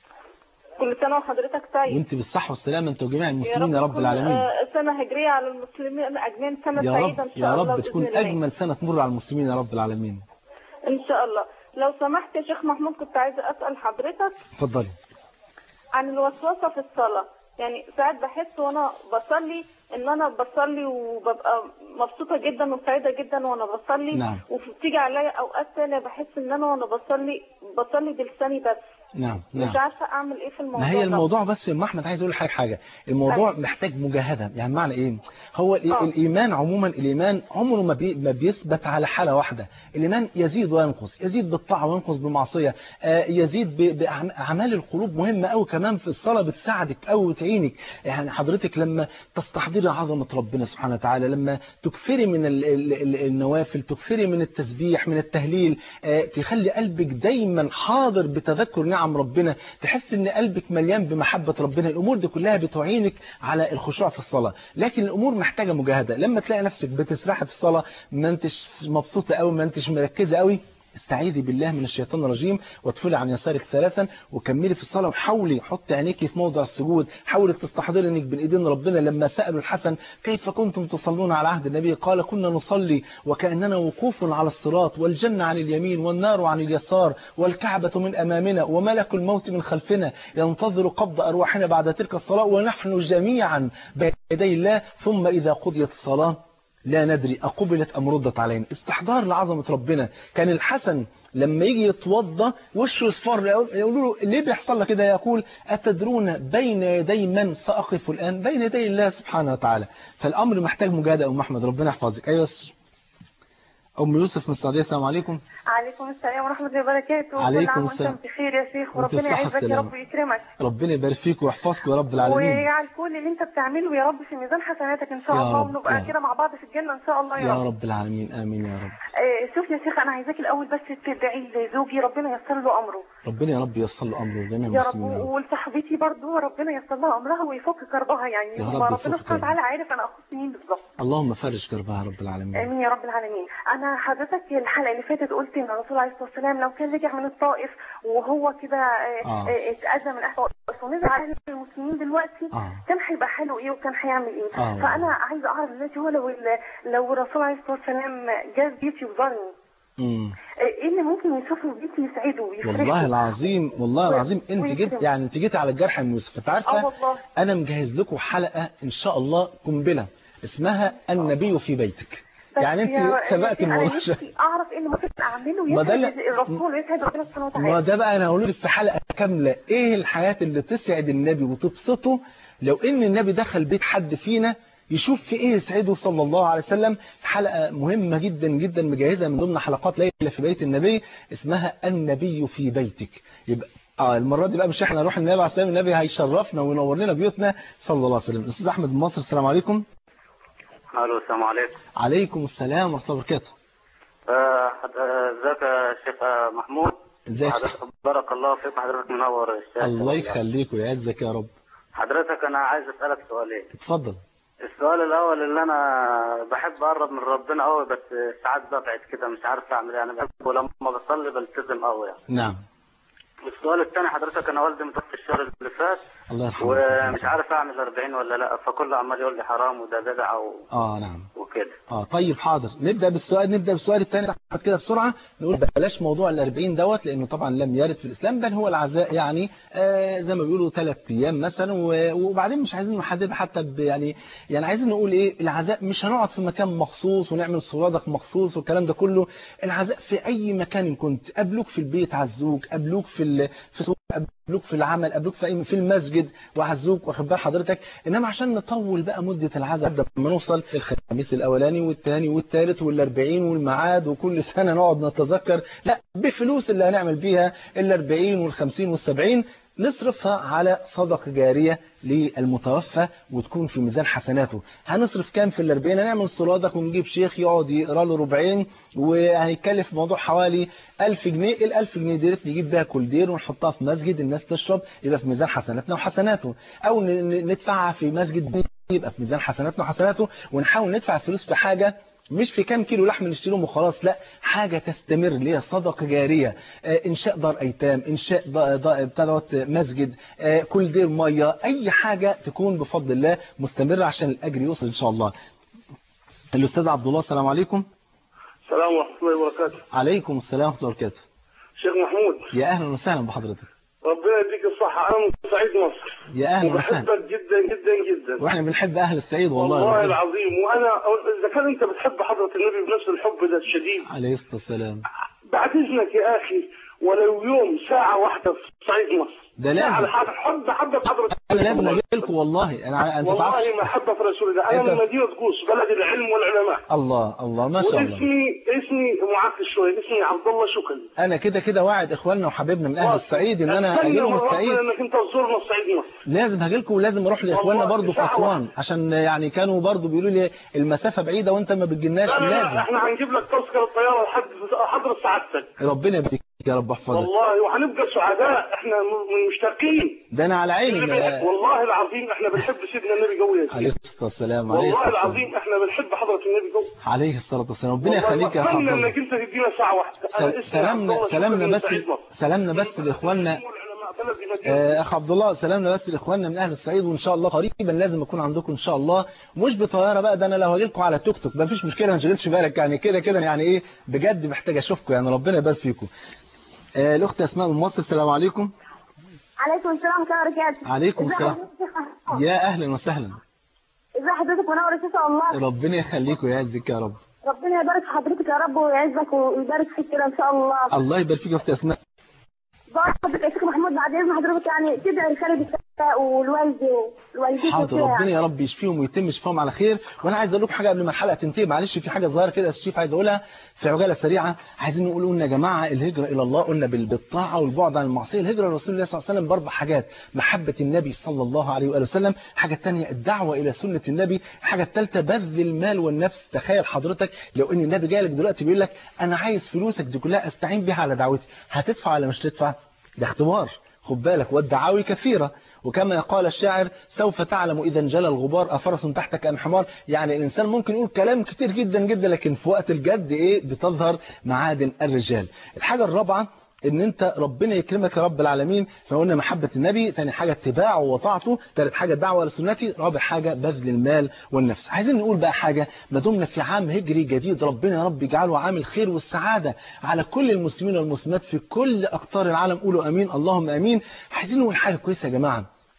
كل سنه وحضرتك طيب وانت بالصحه والسلامه انت وجميع المسلمين يا رب تكون، العالمين آه، سنه هجريه على المسلمين اجمل سنه يا سعيده ان رب شاء يا الله رب بإذن تكون الله. اجمل سنه تمر على المسلمين يا رب العالمين ان شاء الله لو سمحت يا شيخ محمود كنت عايزه اسال حضرتك اتفضلي عن الوسوسه في الصلاه يعني ساعات بحس وانا بصلي ان انا بصلي وببقى مبسوطه جدا وسعيده جدا وانا بصلي نعم. وبتيجي عليا اوقات تانية بحس ان انا وانا بصلي بصلي بلساني بس نعم مش نعم عارفه اعمل ايه في الموضوع ما هي ده. الموضوع بس يا ام احمد عايز اقول لحضرتك حاجه الموضوع أيوة. محتاج مجاهده يعني معنى ايه هو الإي- آه. الايمان عموما الايمان عمره ما, بي ما بيثبت على حاله واحده الايمان يزيد وينقص يزيد بالطاعه وينقص بالمعصيه آه، يزيد ب- باعمال القلوب مهمه قوي كمان في الصلاه بتساعدك قوي وتعينك يعني حضرتك لما تستحضري عظمه ربنا سبحانه وتعالى لما تكثري من ال- ال- ال- النوافل تكثري من التسبيح من التهليل آه، تخلي قلبك دايما حاضر بتذكر نعم ربنا تحس ان قلبك مليان بمحبة ربنا الامور دي كلها بتعينك على الخشوع في الصلاة لكن الامور محتاجة مجاهدة لما تلاقي نفسك بتسرحي في الصلاة ما انتش مبسوطة قوي ما انتش مركزة قوي استعيذي بالله من الشيطان الرجيم وادخلي عن يسارك ثلاثا وكملي في الصلاة وحاولي حطي عينيكي في موضع السجود حاولي تستحضري انك بين ايدين ربنا لما سألوا الحسن كيف كنتم تصلون على عهد النبي قال كنا نصلي وكأننا وقوف على الصراط والجنة عن اليمين والنار عن اليسار والكعبة من أمامنا وملك الموت من خلفنا ينتظر قبض أرواحنا بعد تلك الصلاة ونحن جميعا بين يدي الله ثم إذا قضيت الصلاة لا ندري أقبلت أم ردت علينا استحضار لعظمة ربنا كان الحسن لما يجي يتوضى وشه يصفر يقولوا له ليه بيحصل لك كده يقول أتدرون بين يدي من سأقف الآن بين يدي الله سبحانه وتعالى فالأمر محتاج مجاهدة أم أحمد ربنا يحفظك أيوة يسر. أم يوسف من السعودية السلام عليكم عليكم السلام ورحمه الله وبركاته عليكم كل عام السلام. وانتم بخير يا شيخ وانت وربنا الصحة يعزك يا والسلامة. رب ويكرمك ربنا يبارك فيك ويحفظك يا رب العالمين ويجعل كل اللي انت بتعمله يا رب في ميزان حسناتك ان شاء يا الله رب، ونبقى يا كده مع بعض في الجنه ان شاء الله يا, يا رب رب العالمين آمين يا رب آه، شوف يا شيخ انا عايزاك الاول بس تدعي لزوجي ربنا ييسر له امره ربنا يا رب ييسر له أمره جميع يا رب المسلمين يا رب ولصاحبتي برضو ربنا ييسر لها امرها ويفك كربها يعني يا رب هو يفك ربنا سبحانه كربها. وتعالى عارف انا اخص مين بالظبط اللهم فرج كربها يا رب العالمين امين يا رب العالمين انا حضرتك الحلقه اللي فاتت قلت ان الرسول عليه الصلاه والسلام لو كان رجع من الطائف وهو كده آه، آه. آه، اتاذى من اهل الطائف ونزل على أهل المسلمين دلوقتي آه. كان هيبقى حاله ايه وكان هيعمل ايه آه. فانا عايزه اعرف دلوقتي هو لو ال- لو الرسول عليه الصلاه والسلام جاز بيتي وزارني مم. آه، ايه اللي ممكن يشوفه في بيتي يسعده ويفرحه والله العظيم والله و- العظيم انت جيت ويكرمك. يعني انت جيت على الجرح من يوسف انت اه عارفه والله انا مجهز لكم حلقه ان شاء الله قنبله اسمها النبي في بيتك بس يعني انت يا- سبقت يا شيخ، الموضوع انا نفسي اعرف ايه اللي ممكن اعمله ما ده يسعد اللي- الرسول ويسعد ربنا سبحانه ما وتعالى ده بقى انا هقول لك في حلقه كاملة ايه الحياة اللي تسعد النبي وتبسطه لو ان النبي دخل بيت حد فينا يشوف في ايه يسعده صلى الله عليه وسلم حلقة مهمة جدا جدا مجهزة من ضمن حلقات ليلة في بيت النبي اسمها النبي في بيتك يبقى اه المرة دي بقى مش احنا نروح النبي عليه السلام النبي هيشرفنا وينور لنا بيوتنا صلى الله عليه وسلم استاذ احمد من مصر السلام عليكم الو السلام عليكم عليكم السلام ورحمة الله وبركاته آه، حد- آه، ازيك يا شيخ آه، محمود ازيك حضرتك بارك الله فيك حضرتك منور الشاشه الله والله. يخليك ويعزك يا رب حضرتك انا عايز اسالك سؤالين اتفضل السؤال الاول اللي انا بحب اقرب من ربنا قوي بس ساعات ببعد كده مش عارف اعمل ايه انا بحب ولما بصلي بلتزم قوي يعني نعم السؤال الثاني حضرتك انا والدي متوفي الشهر اللي فات الله يرحمه ومش عارف اعمل 40 ولا لا فكله عمال يقول لي حرام وده بدعه و- اه نعم وكده اه طيب حاضر نبدا بالسؤال نبدا بالسؤال الثاني ناخد كده بسرعه نقول بلاش موضوع ال40 دوت لانه طبعا لم يرد في الاسلام بل هو العزاء يعني آه زي ما بيقولوا ثلاث ايام مثلا و- وبعدين مش عايزين نحددها حتى ب- يعني يعني عايزين نقول ايه العزاء مش هنقعد في مكان مخصوص ونعمل صرادق مخصوص والكلام ده كله العزاء في اي مكان كنت قابلوك في البيت عزوك قابلوك في ال- في السوق قابلوك في العمل قابلوك في أي- في المسجد وعزوك واخد بال حضرتك انما عشان نطول بقى مده العزاء لما نوصل الخميس الاولاني والثاني والثالث والاربعين والميعاد وكل سنه نقعد نتذكر لا بفلوس اللي هنعمل بيها الاربعين والخمسين والسبعين نصرفها على صدقة جارية للمتوفى وتكون في ميزان حسناته هنصرف كام في الاربعين هنعمل صرادق ونجيب شيخ يقعد يقرا له ربعين وهيكلف موضوع حوالي 1000 جنيه ال 1000 جنيه ديت نجيب بيها كولدير ونحطها في مسجد الناس تشرب يبقى في ميزان حسناتنا وحسناته او ن- ن- ندفعها في مسجد يبقى في ميزان حسناتنا وحسناته ونحاول ندفع فلوس في حاجة مش في كام كيلو لحم نشتريهم وخلاص لا حاجة تستمر اللي هي صدقة جارية آه، إنشاء دار أيتام إنشاء دا- دا- بتاع دوت مسجد آه، كل دير مية أي حاجة تكون بفضل الله مستمرة عشان الأجر يوصل إن شاء الله الأستاذ عبد الله السلام عليكم السلام ورحمة الله وبركاته عليكم السلام ورحمة الله وبركاته شيخ محمود يا أهلا وسهلا بحضرتك ربنا يديك الصحة أنا من صعيد مصر يا أهلا وسهلا وبحبك جدا جدا جدا وإحنا بنحب أهل السعيد والله والله ربنا- العظيم وأنا إذا كان أنت بتحب حضرة النبي بنفس الحب ده الشديد عليه الصلاة والسلام بعد إذنك يا أخي ولو يوم ساعة واحدة في صعيد مصر ده لازم. ساعة لحد حب حب حضرة أنا لازم أجي لكم والله أنا أنت تعرفش والله محبة في رسول الله أنا أنت- من مدينة قوس بلد العلم والعلماء الله الله ما شاء الله واسمي اسمي معاك شوية اسمي عبد الله شكري انا كده كده واعد اخواننا وحبايبنا من اهل الصعيد ان انا أتمنى اجي لهم من ربنا الصعيد انك انت تزورنا في صعيد مصر لازم هاجي لكم ولازم اروح لاخواننا والله برضو في ساعة اسوان عشان يعني كانوا برضو بيقولوا لي المسافه بعيده وانت ما بتجيلناش لا لا لا لازم احنا هنجيب لك تذكرة الطيارة لحد حضرة سعادتك ربنا يبارك يا رب احفظك والله وهنبقى سعداء احنا م- مشتاقين ده انا على عيني ما- والله العظيم احنا بنحب سيدنا النبي قوي يا عليه سيدي الصلاه والسلام عليه والله الصلاه والسلام العظيم احنا بنحب حضرة النبي قوي عليه الصلاه والسلام ربنا والله يخليك يا اتمنى حبيبي انك انت تدينا ساعة واحدة انا اسمي عبد سلامنا الله سلامنا شكري بس من سعيد مصر. سلامنا بس لاخواننا والعلماء بلدي مدينة آه، اخ عبد الله سلامنا بس لاخواننا من اهل الصعيد وان شاء الله قريبا لازم اكون عندكم ان شاء الله مش بطياره بقى ده انا لو هاجي لكم على توك توك مفيش مشكله ما تشغلش بالك يعني كده كده يعني ايه بجد محتاج اشوفكم يعني ربنا يبارك فيكم آه، الاخت اسماء من مصر السلام عليكم عليكم السلام ورحمة الله وبركاته عليكم ازي السلام. حضرتك يا شيخ محمود؟ يا اهلا وسهلا ازي حضرتك منور ان شاء الله ربنا يخليكم ويعزك يا رب ربنا يبارك في حضرتك يا رب ويعزك ويبارك فيك كده ان شاء الله الله يبارك فيك يا اخت اسماء بارك حضرتك يا شيخ محمود بعد اذن حضرتك يعني تدعي لخالد السقا والوالد والوالدتي حاضر وكده ربنا يا رب يشفيهم ويتم شفاهم على خير وانا عايز اقول لكم حاجه قبل ما الحلقه تنتهي معلش في حاجه صغيره كده يا شريف عايز اقولها في عجاله سريعه عايزين نقول قلنا يا جماعه الهجره الى الله قلنا بال- بالطاعه والبعد عن المعصيه الهجره لرسول الله صلى الله عليه وسلم باربع حاجات محبه النبي صلى الله عليه واله وسلم الحاجه الثانيه الدعوه الى سنه النبي الحاجه الثالثه بذل المال والنفس تخيل حضرتك لو ان النبي جاي لك دلوقتي بيقول لك انا عايز فلوسك دي كلها استعين بيها على دعوتي هتدفع ولا مش تدفع ده اختبار خد بالك والدعاوي كثيرة وكما قال الشاعر سوف تعلم إذا انجلى الغبار أفرس تحتك أم حمار يعني الإنسان ممكن يقول كلام كتير جدا جدا لكن في وقت الجد إيه بتظهر معادن الرجال الحاجة الرابعة ان انت ربنا يكرمك يا رب العالمين فقلنا محبة النبي ثاني حاجة اتباعه وطاعته ثالث حاجة الدعوة لسنتي رابع حاجة بذل المال والنفس عايزين نقول بقى حاجة ما دمنا في عام هجري جديد ربنا يا رب يجعله عام الخير والسعادة على كل المسلمين والمسلمات في كل أقطار العالم قولوا أمين اللهم أمين عايزين نقول حاجة كويسة يا جماعة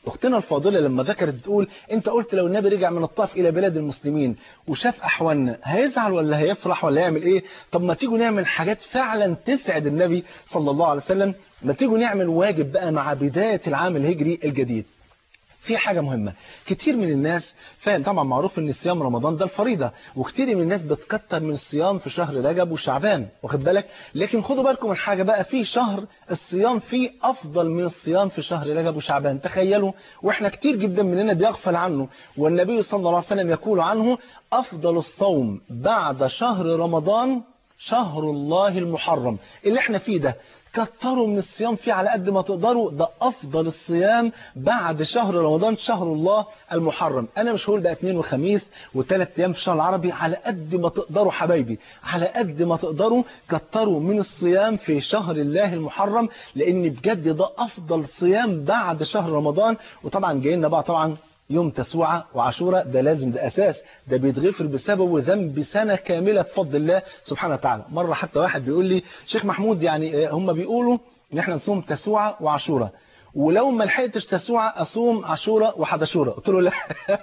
اختنا الفاضله لما ذكرت بتقول انت قلت لو النبي رجع من الطائف الى بلاد المسلمين وشاف احوالنا هيزعل ولا هيفرح ولا يعمل ايه طب ما تيجوا نعمل حاجات فعلا تسعد النبي صلى الله عليه وسلم ما تيجوا نعمل واجب بقى مع بدايه العام الهجري الجديد في حاجة مهمة كتير من الناس فاهم طبعا معروف ان صيام رمضان ده الفريضة وكتير من الناس بتكتر من الصيام في شهر رجب وشعبان واخد بالك لكن خدوا بالكم من حاجة بقى في شهر الصيام فيه افضل من الصيام في شهر رجب وشعبان تخيلوا واحنا كتير جدا مننا بيغفل عنه والنبي صلى الله عليه وسلم يقول عنه افضل الصوم بعد شهر رمضان شهر الله المحرم اللي احنا فيه ده كتروا من الصيام فيه على قد ما تقدروا ده أفضل الصيام بعد شهر رمضان شهر الله المحرم أنا مش هقول ده اثنين وخميس وثلاث أيام في الشهر العربي على قد ما تقدروا حبايبي على قد ما تقدروا كتروا من الصيام في شهر الله المحرم لأن بجد ده أفضل صيام بعد شهر رمضان وطبعا جاي لنا بقى طبعا يوم تسوعة وعاشوراء ده لازم ده أساس ده بيتغفر بسببه ذنب سنة كاملة بفضل الله سبحانه وتعالى مرة حتى واحد بيقول لي شيخ محمود يعني هم بيقولوا ان احنا نصوم تسوعة وعاشوراء ولو ما لحقتش تسوعة اصوم عاشوراء وحداشوراء قلت له لا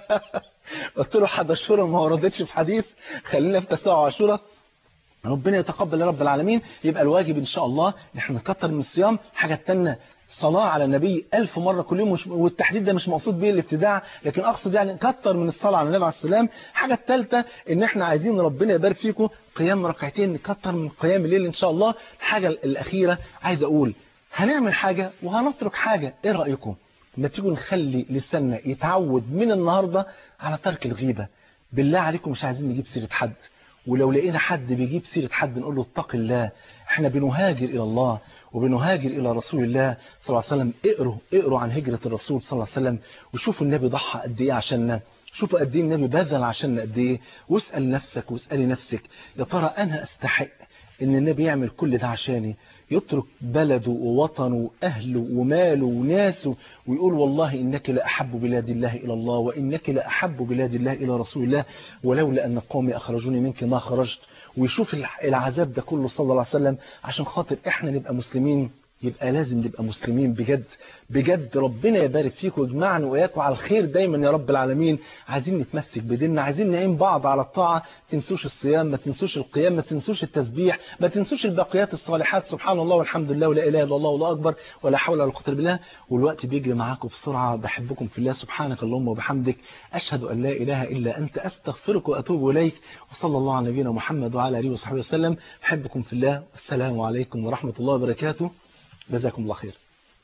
قلت له حداشوراء ما وردتش في حديث خلينا في تسوعة وعاشوراء ربنا يتقبل يا رب العالمين يبقى الواجب ان شاء الله ان احنا نكتر من الصيام حاجة تانية صلاة على النبي ألف مرة كل يوم والتحديد ده مش مقصود به الابتداع لكن أقصد يعني كتر من الصلاة على النبي عليه السلام حاجة الثالثة إن إحنا عايزين ربنا يبارك فيكم قيام ركعتين نكتر من قيام الليل إن شاء الله الحاجة الأخيرة عايز أقول هنعمل حاجة وهنترك حاجة إيه رأيكم ما تيجوا نخلي لساننا يتعود من النهاردة على ترك الغيبة بالله عليكم مش عايزين نجيب سيرة حد ولو لقينا حد بيجيب سيرة حد نقول له اتق الله احنا بنهاجر إلى الله وبنهاجر إلى رسول الله صلى الله عليه وسلم اقروا اقروا عن هجرة الرسول صلى الله عليه وسلم وشوفوا النبي ضحى قد ايه عشاننا شوفوا قد ايه النبي بذل عشاننا قد ايه واسأل نفسك واسألي نفسك يا ترى أنا أستحق ان النبي يعمل كل ده عشاني يترك بلده ووطنه وأهله وماله وناسه ويقول والله إنك لأحب بلاد الله إلى الله وإنك لأحب بلاد الله إلى رسول الله ولولا أن قومي أخرجوني منك ما خرجت ويشوف العذاب ده كله صلى الله عليه وسلم عشان خاطر إحنا نبقى مسلمين يبقى لازم نبقى مسلمين بجد بجد ربنا يبارك فيكم ويجمعنا وإياكم على الخير دايما يا رب العالمين عايزين نتمسك بديننا عايزين نعين بعض على الطاعة تنسوش الصيام ما تنسوش القيام ما تنسوش التسبيح ما تنسوش الباقيات الصالحات سبحان الله والحمد لله ولا إله إلا الله ولا أكبر ولا حول ولا قوة إلا بالله والوقت بيجري معاكم بسرعة بحبكم في الله سبحانك اللهم وبحمدك أشهد أن لا إله إلا أنت أستغفرك وأتوب إليك وصلى الله على نبينا محمد وعلى آله وصحبه وسلم بحبكم في الله السلام عليكم ورحمة الله وبركاته جزاكم الله خير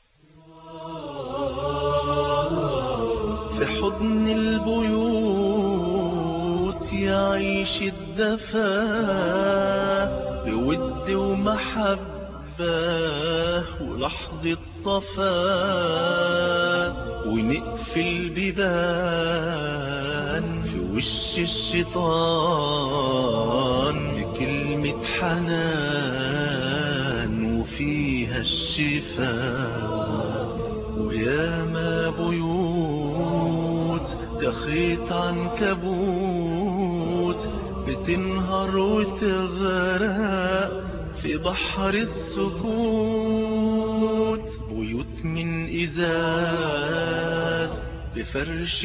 في حضن البيوت يعيش الدفا بود ومحبة ولحظة صفا ونقفل بيبان في وش الشيطان بكلمة حنان وفيها الشفاء وياما بيوت كخيط عنكبوت بتنهار وتغرق في بحر السكوت بيوت من إزاز بفرش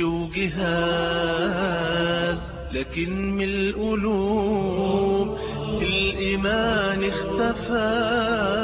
وجهاز لكن من القلوب الإيمان اختفى